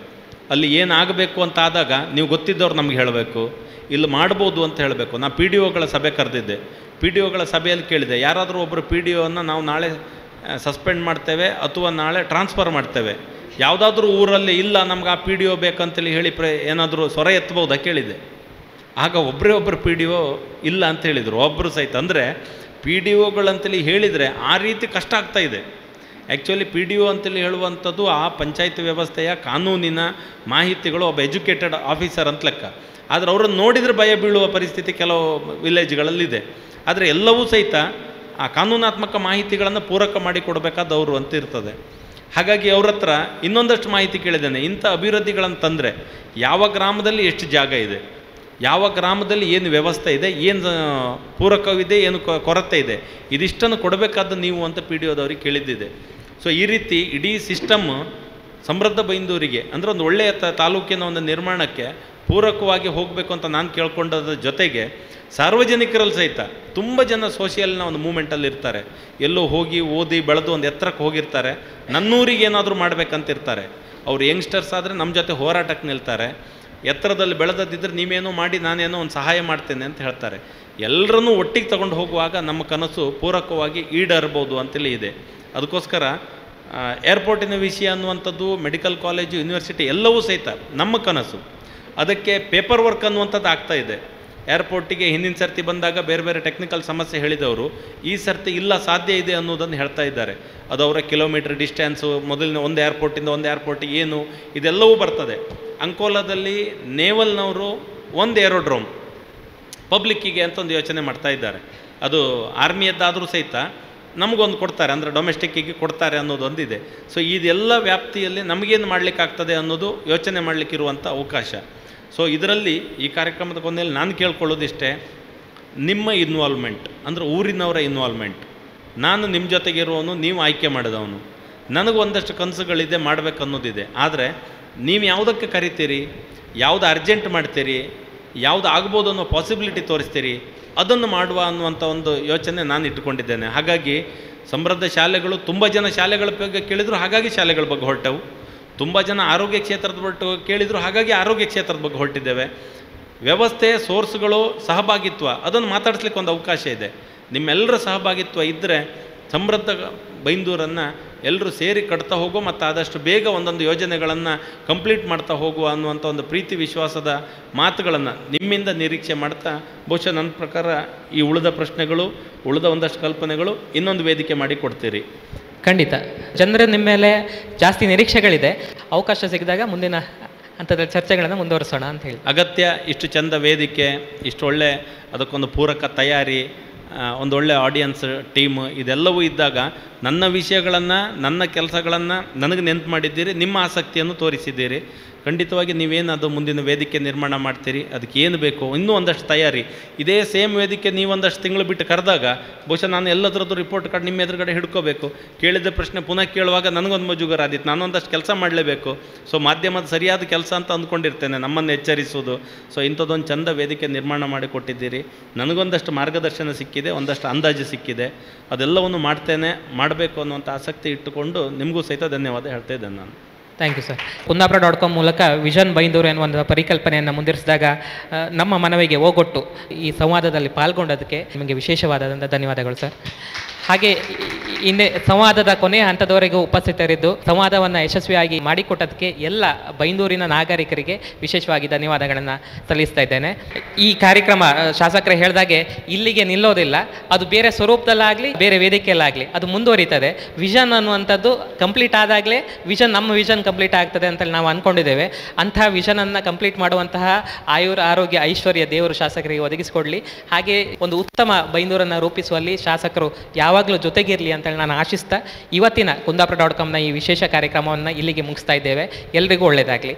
ಅಲ್ಲಿ ಏನಾಗಬೇಕು ಅಂತ ಆದಾಗ ನೀವು ಗೊತ್ತಿದ್ದವ್ರು ನಮ್ಗೆ ಹೇಳಬೇಕು ಇಲ್ಲಿ ಮಾಡ್ಬೋದು ಅಂತ ಹೇಳಬೇಕು ನಾ ಪಿ ಡಿ ಒಗಳ ಸಭೆ ಕರೆದಿದ್ದೆ ಪಿ ಡಿ ಒಗಳ ಸಭೆಯಲ್ಲಿ ಕೇಳಿದೆ ಯಾರಾದರೂ ಒಬ್ಬರು ಪಿ ಡಿ ಒನ್ನು ನಾವು ನಾಳೆ ಸಸ್ಪೆಂಡ್ ಮಾಡ್ತೇವೆ ಅಥವಾ ನಾಳೆ ಟ್ರಾನ್ಸ್ಫರ್ ಮಾಡ್ತೇವೆ ಯಾವುದಾದ್ರೂ ಊರಲ್ಲಿ ಇಲ್ಲ ನಮ್ಗೆ ಆ ಪಿ ಡಿ ಒ ಬೇಕಂತೇಳಿ ಹೇಳಿ ಪ್ರ ಏನಾದರೂ ಸ್ವರ ಎತ್ತಬಹುದಾ ಕೇಳಿದೆ ಆಗ ಒಬ್ಬರೇ ಒಬ್ಬರು ಪಿ ಡಿ ಒ ಇಲ್ಲ ಅಂತ ಹೇಳಿದರು ಒಬ್ಬರು ಸಹಿತ ಅಂದರೆ ಪಿ ಡಿ ಒಗಳಂತೇಳಿ ಹೇಳಿದರೆ ಆ ರೀತಿ ಕಷ್ಟ ಆಗ್ತಾ ಇದೆ ಆ್ಯಕ್ಚುಲಿ ಪಿ ಡಿ ಒ ಅಂತೇಳಿ ಹೇಳುವಂಥದ್ದು ಆ ಪಂಚಾಯತ್ ವ್ಯವಸ್ಥೆಯ ಕಾನೂನಿನ ಮಾಹಿತಿಗಳು ಒಬ್ಬ ಎಜುಕೇಟೆಡ್ ಆಫೀಸರ್ ಅಂತ ಲೆಕ್ಕ ಆದರೆ ಅವರನ್ನು ನೋಡಿದರೆ ಭಯ ಬೀಳುವ ಪರಿಸ್ಥಿತಿ ಕೆಲವು ವಿಲೇಜ್ಗಳಲ್ಲಿದೆ ಆದರೆ ಎಲ್ಲವೂ ಸಹಿತ ಆ ಕಾನೂನಾತ್ಮಕ ಮಾಹಿತಿಗಳನ್ನು ಪೂರಕ ಮಾಡಿ ಕೊಡಬೇಕಾದವರು ಅಂತ ಇರ್ತದೆ ಹಾಗಾಗಿ ಅವ್ರ ಹತ್ರ ಇನ್ನೊಂದಷ್ಟು ಮಾಹಿತಿ ಕೇಳಿದ್ದೇನೆ ಇಂಥ ಅಭಿವೃದ್ಧಿಗಳನ್ನು ತಂದರೆ ಯಾವ ಗ್ರಾಮದಲ್ಲಿ ಎಷ್ಟು ಜಾಗ ಇದೆ ಯಾವ ಗ್ರಾಮದಲ್ಲಿ ಏನು ವ್ಯವಸ್ಥೆ ಇದೆ ಏನು ಪೂರಕವಿದೆ ಏನು ಕೊ- ಕೊರತೆ ಇದೆ ಇದಿಷ್ಟನ್ನು ಕೊಡಬೇಕಾದ ನೀವು ಅಂತ ಪಿ ಡಿ ಒದವ್ರಿಗೆ ಕೇಳಿದ್ದಿದೆ ಸೊ ಈ ರೀತಿ ಇಡೀ ಸಿಸ್ಟಮ್ ಸಮೃದ್ಧ ಬೈಂದೂರಿಗೆ ಅಂದರೆ ಒಂದು ಒಳ್ಳೆಯ ತ ತಾಲೂಕಿನ ಒಂದು ನಿರ್ಮಾಣಕ್ಕೆ ಪೂರಕವಾಗಿ ಹೋಗಬೇಕು ಅಂತ ನಾನು ಕೇಳ್ಕೊಂಡದ್ರ ಜೊತೆಗೆ ಸಾರ್ವಜನಿಕರಲ್ಲಿ ಸಹಿತ ತುಂಬ ಜನ ಸೋಷಿಯಲ್ನ ಒಂದು ಮೂಮೆಂಟಲ್ಲಿ ಇರ್ತಾರೆ ಎಲ್ಲೋ ಹೋಗಿ ಓದಿ ಬೆಳೆದು ಒಂದು ಎತ್ತರಕ್ಕೆ ಹೋಗಿರ್ತಾರೆ ನನ್ನೂರಿಗೆ ಏನಾದರೂ ಮಾಡಬೇಕಂತಿರ್ತಾರೆ ಅವ್ರು ಯಂಗ್ಸ್ಟರ್ಸ್ ಆದರೆ ನಮ್ಮ ಜೊತೆ ಹೋರಾಟಕ್ಕೆ ನಿಲ್ತಾರೆ ಎತ್ತರದಲ್ಲಿ ಬೆಳೆದದ್ದಿದ್ರೆ ನೀವೇನೋ ಮಾಡಿ ನಾನೇನೋ ಒಂದು ಸಹಾಯ ಮಾಡ್ತೇನೆ ಅಂತ ಹೇಳ್ತಾರೆ ಎಲ್ಲರನ್ನೂ ಒಟ್ಟಿಗೆ ತಗೊಂಡು ಹೋಗುವಾಗ ನಮ್ಮ ಕನಸು ಪೂರಕವಾಗಿ ಈಡೇರ್ಬೋದು ಅಂತೇಳಿ ಇದೆ ಅದಕ್ಕೋಸ್ಕರ ಆ, ಏರ್ಪೋರ್ಟಿನ ವಿಷಯ ಅನ್ನುವಂಥದ್ದು ಮೆಡಿಕಲ್ ಕಾಲೇಜು ಯೂನಿವರ್ಸಿಟಿ ಎಲ್ಲವೂ ಸಹಿತ ನಮ್ಮ ಕನಸು ಅದಕ್ಕೆ ಪೇಪರ್ ವರ್ಕ್ ಅನ್ನುವಂಥದ್ದು ಆಗ್ತಾ ಇದೆ ಏರ್ಪೋರ್ಟಿಗೆ ಹಿಂದಿನ ಸರ್ತಿ ಬಂದಾಗ ಬೇರೆ ಬೇರೆ ಟೆಕ್ನಿಕಲ್ ಸಮಸ್ಯೆ ಹೇಳಿದವರು ಈ ಸರ್ತಿ ಇಲ್ಲ ಸಾಧ್ಯ ಇದೆ ಅನ್ನೋದನ್ನು ಹೇಳ್ತಾ ಇದ್ದಾರೆ ಅದು ಅವರ ಕಿಲೋಮೀಟರ್ ಡಿಸ್ಟೆನ್ಸು ಮೊದಲಿನ ಒಂದು ಏರ್ಪೋರ್ಟಿಂದ ಒಂದು ಏರ್ಪೋರ್ಟಿಗೆ ಏನು ಇದೆಲ್ಲವೂ ಬರ್ತದೆ ಅಂಕೋಲಾದಲ್ಲಿ ನೇವಲ್ನವರು ಒಂದು ಏರೋಡ್ರೋಮ್ ಪಬ್ಲಿಕ್ಕಿಗೆ ಅಂತ ಒಂದು ಯೋಚನೆ ಮಾಡ್ತಾ ಇದ್ದಾರೆ ಅದು ಆರ್ಮಿಯದ್ದಾದರೂ ಸಹಿತ ನಮಗೊಂದು ಕೊಡ್ತಾರೆ ಅಂದರೆ ಡೊಮೆಸ್ಟಿಕ್ಕಿಗೆ ಕೊಡ್ತಾರೆ ಅನ್ನೋದೊಂದಿದೆ ಸೊ ಇದೆಲ್ಲ ವ್ಯಾಪ್ತಿಯಲ್ಲಿ ನಮಗೇನು ಮಾಡಲಿಕ್ಕಾಗ್ತದೆ ಅನ್ನೋದು ಯೋಚನೆ ಮಾಡಲಿಕ್ಕಿರುವಂಥ ಅವಕಾಶ ಸೊ ಇದರಲ್ಲಿ ಈ ಕಾರ್ಯಕ್ರಮದ ಕೊನೆಯಲ್ಲಿ ನಾನು ಕೇಳ್ಕೊಳ್ಳೋದಿಷ್ಟೇ ನಿಮ್ಮ ಇನ್ವಾಲ್ವ್ಮೆಂಟ್ ಅಂದರೆ ಊರಿನವರ ಇನ್ವಾಲ್ವ್ಮೆಂಟ್ ನಾನು ನಿಮ್ಮ ಜೊತೆಗಿರುವವನು ನೀವು ಆಯ್ಕೆ ಮಾಡಿದವನು ನನಗೆ ಒಂದಷ್ಟು ಕನಸುಗಳಿದೆ ಮಾಡಬೇಕು ಅನ್ನೋದಿದೆ ಆದರೆ ನೀವು ಯಾವುದಕ್ಕೆ ಕರಿತೀರಿ ಯಾವುದು ಅರ್ಜೆಂಟ್ ಮಾಡ್ತೀರಿ ಯಾವುದು ಆಗ್ಬೋದು ಅನ್ನೋ ಪಾಸಿಬಿಲಿಟಿ ತೋರಿಸ್ತೀರಿ ಅದನ್ನು ಮಾಡುವ ಅನ್ನುವಂಥ ಒಂದು ಯೋಚನೆ ನಾನು ಇಟ್ಟುಕೊಂಡಿದ್ದೇನೆ ಹಾಗಾಗಿ ಸಮೃದ್ಧ ಶಾಲೆಗಳು ತುಂಬ ಜನ ಶಾಲೆಗಳ ಬಗ್ಗೆ ಕೇಳಿದ್ರು ಹಾಗಾಗಿ ಶಾಲೆಗಳ ಬಗ್ಗೆ ಹೊರಟವು ತುಂಬ ಜನ ಆರೋಗ್ಯ ಕ್ಷೇತ್ರದ ಬಗ್ಗೆ ಕೇಳಿದ್ರು ಹಾಗಾಗಿ ಆರೋಗ್ಯ ಕ್ಷೇತ್ರದ ಬಗ್ಗೆ ಹೊರಟಿದ್ದೇವೆ ವ್ಯವಸ್ಥೆ ಸೋರ್ಸ್ಗಳು ಸಹಭಾಗಿತ್ವ ಅದನ್ನು ಮಾತಾಡಿಸ್ಲಿಕ್ಕೆ ಒಂದು ಅವಕಾಶ ಇದೆ ನಿಮ್ಮೆಲ್ಲರ ಸಹಭಾಗಿತ್ವ ಇದ್ದರೆ ಸಮೃದ್ಧ ಬೈಂದೂರನ್ನು ಎಲ್ಲರೂ ಸೇರಿ ಕಟ್ತಾ ಹೋಗೋ ಮತ್ತು ಆದಷ್ಟು ಬೇಗ ಒಂದೊಂದು ಯೋಜನೆಗಳನ್ನು ಕಂಪ್ಲೀಟ್ ಮಾಡ್ತಾ ಹೋಗುವ ಅನ್ನುವಂಥ ಒಂದು ಪ್ರೀತಿ ವಿಶ್ವಾಸದ ಮಾತುಗಳನ್ನು ನಿಮ್ಮಿಂದ ನಿರೀಕ್ಷೆ ಮಾಡ್ತಾ ಬಹುಶಃ ನನ್ನ ಪ್ರಕಾರ ಈ ಉಳಿದ ಪ್ರಶ್ನೆಗಳು ಉಳಿದ ಒಂದಷ್ಟು ಕಲ್ಪನೆಗಳು ಇನ್ನೊಂದು ವೇದಿಕೆ ಮಾಡಿ ಕೊಡ್ತೀರಿ ಖಂಡಿತ ಜನರ ನಿಮ್ಮ ಮೇಲೆ ಜಾಸ್ತಿ ನಿರೀಕ್ಷೆಗಳಿದೆ ಅವಕಾಶ ಸಿಕ್ಕಿದಾಗ ಮುಂದಿನ ಹಂತದ ಚರ್ಚೆಗಳನ್ನು ಮುಂದುವರಿಸೋಣ ಅಂತ ಹೇಳಿ ಅಗತ್ಯ ಇಷ್ಟು ಚಂದ ವೇದಿಕೆ ಇಷ್ಟು ಒಳ್ಳೆ ಅದಕ್ಕೊಂದು ಪೂರಕ ತಯಾರಿ ಆ, ಒಂದು ಒಳ್ಳೆ ಆಡಿಯನ್ಸ್ ಟೀಮ್ ಇದೆಲ್ಲವೂ ಇದ್ದಾಗ ನನ್ನ ವಿಷಯಗಳನ್ನು ನನ್ನ ಕೆಲಸಗಳನ್ನು ನನಗೆ ನೆನ್ಪು ಮಾಡಿದ್ದೀರಿ ನಿಮ್ಮ ಆಸಕ್ತಿಯನ್ನು ತೋರಿಸಿದ್ದೀರಿ ಖಂಡಿತವಾಗಿ ನೀವೇನು ಅದು ಮುಂದಿನ ವೇದಿಕೆ ನಿರ್ಮಾಣ ಮಾಡ್ತೀರಿ ಅದಕ್ಕೆ ಏನು ಬೇಕು ಇನ್ನೂ ಒಂದಷ್ಟು ತಯಾರಿ ಇದೇ ಸೇಮ್ ವೇದಿಕೆ ನೀವು ಒಂದಷ್ಟು ತಿಂಗಳು ಬಿಟ್ಟು ಕರೆದಾಗ ಬಹುಶಃ ನಾನು ಎಲ್ಲದರದ್ದು ರಿಪೋರ್ಟ್ ಕಾರ್ಡ್ ನಿಮ್ಮ ಎದುರುಗಡೆ ಹಿಡ್ಕೋಬೇಕು ಕೇಳಿದ ಪ್ರಶ್ನೆ ಪುನಃ ಕೇಳುವಾಗ ನನಗೊಂದು ಮುಜುಗರ ಆದಿತ್ತು ನಾನೊಂದಷ್ಟು ಕೆಲಸ ಮಾಡಲೇಬೇಕು ಸೊ ಮಾಧ್ಯಮದ ಸರಿಯಾದ ಕೆಲಸ ಅಂತ ಅಂದ್ಕೊಂಡಿರ್ತೇನೆ ನಮ್ಮನ್ನು ಎಚ್ಚರಿಸೋದು ಸೊ ಇಂಥದ್ದೊಂದು ಚಂದ ವೇದಿಕೆ ನಿರ್ಮಾಣ ಮಾಡಿ ಕೊಟ್ಟಿದ್ದೀರಿ ನನಗೊಂದಷ್ಟು ಮಾರ್ಗದರ್ಶನ ಸಿಕ್ಕಿದೆ ಒಂದಷ್ಟು ಅಂದಾಜು ಸಿಕ್ಕಿದೆ ಅದೆಲ್ಲವನ್ನು ಮಾಡ್ತೇನೆ ಮಾಡಬೇಕು ಅನ್ನುವಂಥ ಆಸಕ್ತಿ ಇಟ್ಟುಕೊಂಡು ನಿಮಗೂ ಸಹಿತ ಧನ್ಯವಾದ ಹೇಳ್ತಾ ಇದ್ದೇನೆ ನಾನು thank you sir Kundapura dot com ಮೂಲಕ ವಿಷನ್ ಬೈಂದೂರು ಎನ್ನುವ ಒಂದು ಪರಿಕಲ್ಪನೆಯನ್ನು ಮುಂದಿರಿಸಿದಾಗ ಆ, ನಮ್ಮ ಮನವಿಗೆ ಓಗೊಟ್ಟು ಈ ಸಂವಾದದಲ್ಲಿ ಪಾಲ್ಗೊಂಡದಕ್ಕೆ ನಿಮಗೆ ವಿಶೇಷವಾದಂಥ ಧನ್ಯವಾದಗಳು ಸರ್ ಹಾಗೆ ಈ- ಹಿಂದೆ ಸಂವಾದದ ಕೊನೆಯ ಹಂತದವರೆಗೂ ಉಪಸ್ಥಿತರಿದ್ದು ಸಂವಾದವನ್ನು ಯಶಸ್ವಿಯಾಗಿ ಮಾಡಿಕೊಟ್ಟದಕ್ಕೆ ಎಲ್ಲ ಬೈಂದೂರಿನ ನಾಗರಿಕರಿಗೆ ವಿಶೇಷವಾಗಿ ಧನ್ಯವಾದಗಳನ್ನು ಸಲ್ಲಿಸ್ತಾ ಇದ್ದೇನೆ ಈ ಕಾರ್ಯಕ್ರಮ ಆ, ಶಾಸಕರು ಹೇಳಿದಾಗೆ ಇಲ್ಲಿಗೆ ನಿಲ್ಲೋದಿಲ್ಲ ಅದು ಬೇರೆ ಸ್ವರೂಪದಲ್ಲಾಗಲಿ ಬೇರೆ ವೇದಿಕೆಯಲ್ಲಾಗಲಿ ಅದು ಮುಂದುವರಿತದೆ ವಿಷನ್ ಅನ್ನುವಂಥದ್ದು ಕಂಪ್ಲೀಟ್ ಆದಾಗಲೇ ವಿಷನ್ ನಮ್ಮ ವಿಷನ್ ಕಂಪ್ಲೀಟ್ ಆಗ್ತದೆ ಅಂತ ನಾವು ಅಂದ್ಕೊಂಡಿದ್ದೇವೆ ಅಂತಹ ವಿಷನನ್ನು ಕಂಪ್ಲೀಟ್ ಮಾಡುವಂತಹ ಆಯುರ್ ಆರೋಗ್ಯ ಐಶ್ವರ್ಯ ದೇವರು ಶಾಸಕರಿಗೆ ಒದಗಿಸಿಕೊಡಲಿ ಹಾಗೆ ಒಂದು ಉತ್ತಮ ಬೈಂದೂರನ್ನು ರೂಪಿಸುವಲ್ಲಿ ಶಾಸಕರು ಯಾವಾಗಲೂ ಜೊತೆಗಿರಲಿ ಅಂತೇಳಿ ನಾನು ಆಶಿಸ್ತಾ ಇವತ್ತಿನ ಕುಂದಾಪುರ ಡಾಟ್ ಕಾಮ್ನ ಈ ವಿಶೇಷ ಕಾರ್ಯಕ್ರಮವನ್ನು ಇಲ್ಲಿಗೆ ಮುಗಿಸ್ತಾ ಇದ್ದೇವೆ ಎಲ್ರಿಗೂ ಒಳ್ಳೆಯದಾಗಲಿ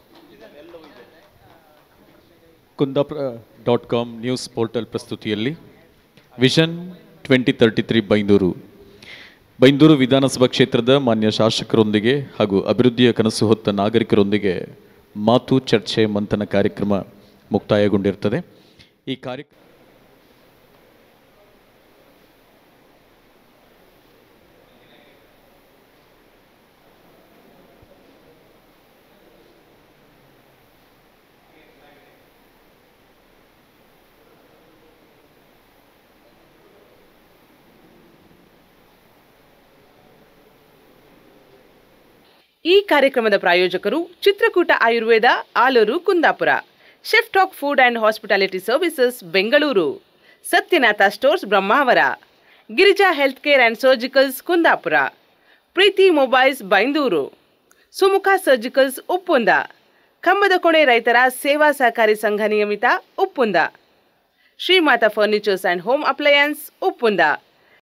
Kundapura dot com news portal ಪ್ರಸ್ತುತಿಯಲ್ಲಿ vision twenty thirty three Byndoor Byndoor ವಿಧಾನಸಭಾ ಕ್ಷೇತ್ರದ ಮಾನ್ಯ ಶಾಸಕರೊಂದಿಗೆ ಹಾಗೂ ಅಭಿವೃದ್ಧಿಯ ಕನಸು ಹೊತ್ತ ನಾಗರಿಕರೊಂದಿಗೆ ಮಾತು ಚರ್ಚೆ ಮಂಥನ ಕಾರ್ಯಕ್ರಮ ಮುಕ್ತಾಯಗೊಂಡಿರ್ತದೆ ಈ ಕಾರ್ಯಕ್ರಮ ಈ ಕಾರ್ಯಕ್ರಮದ ಪ್ರಾಯೋಜಕರು Chitrakoota Ayurveda Aluru Kundapura chef talk food and hospitality services Bengaluru Satyanatha stores Brahmavara Girija health care and surgicals Kundapura Preethi mobiles Byndoor Sumukha surgicals Uppunda Kambadakone ರೈತರ ಸೇವಾ ಸಹಕಾರಿ ಸಂಘ ನಿಯಮಿತ Uppunda Shrimata furnitures and home appliances Uppunda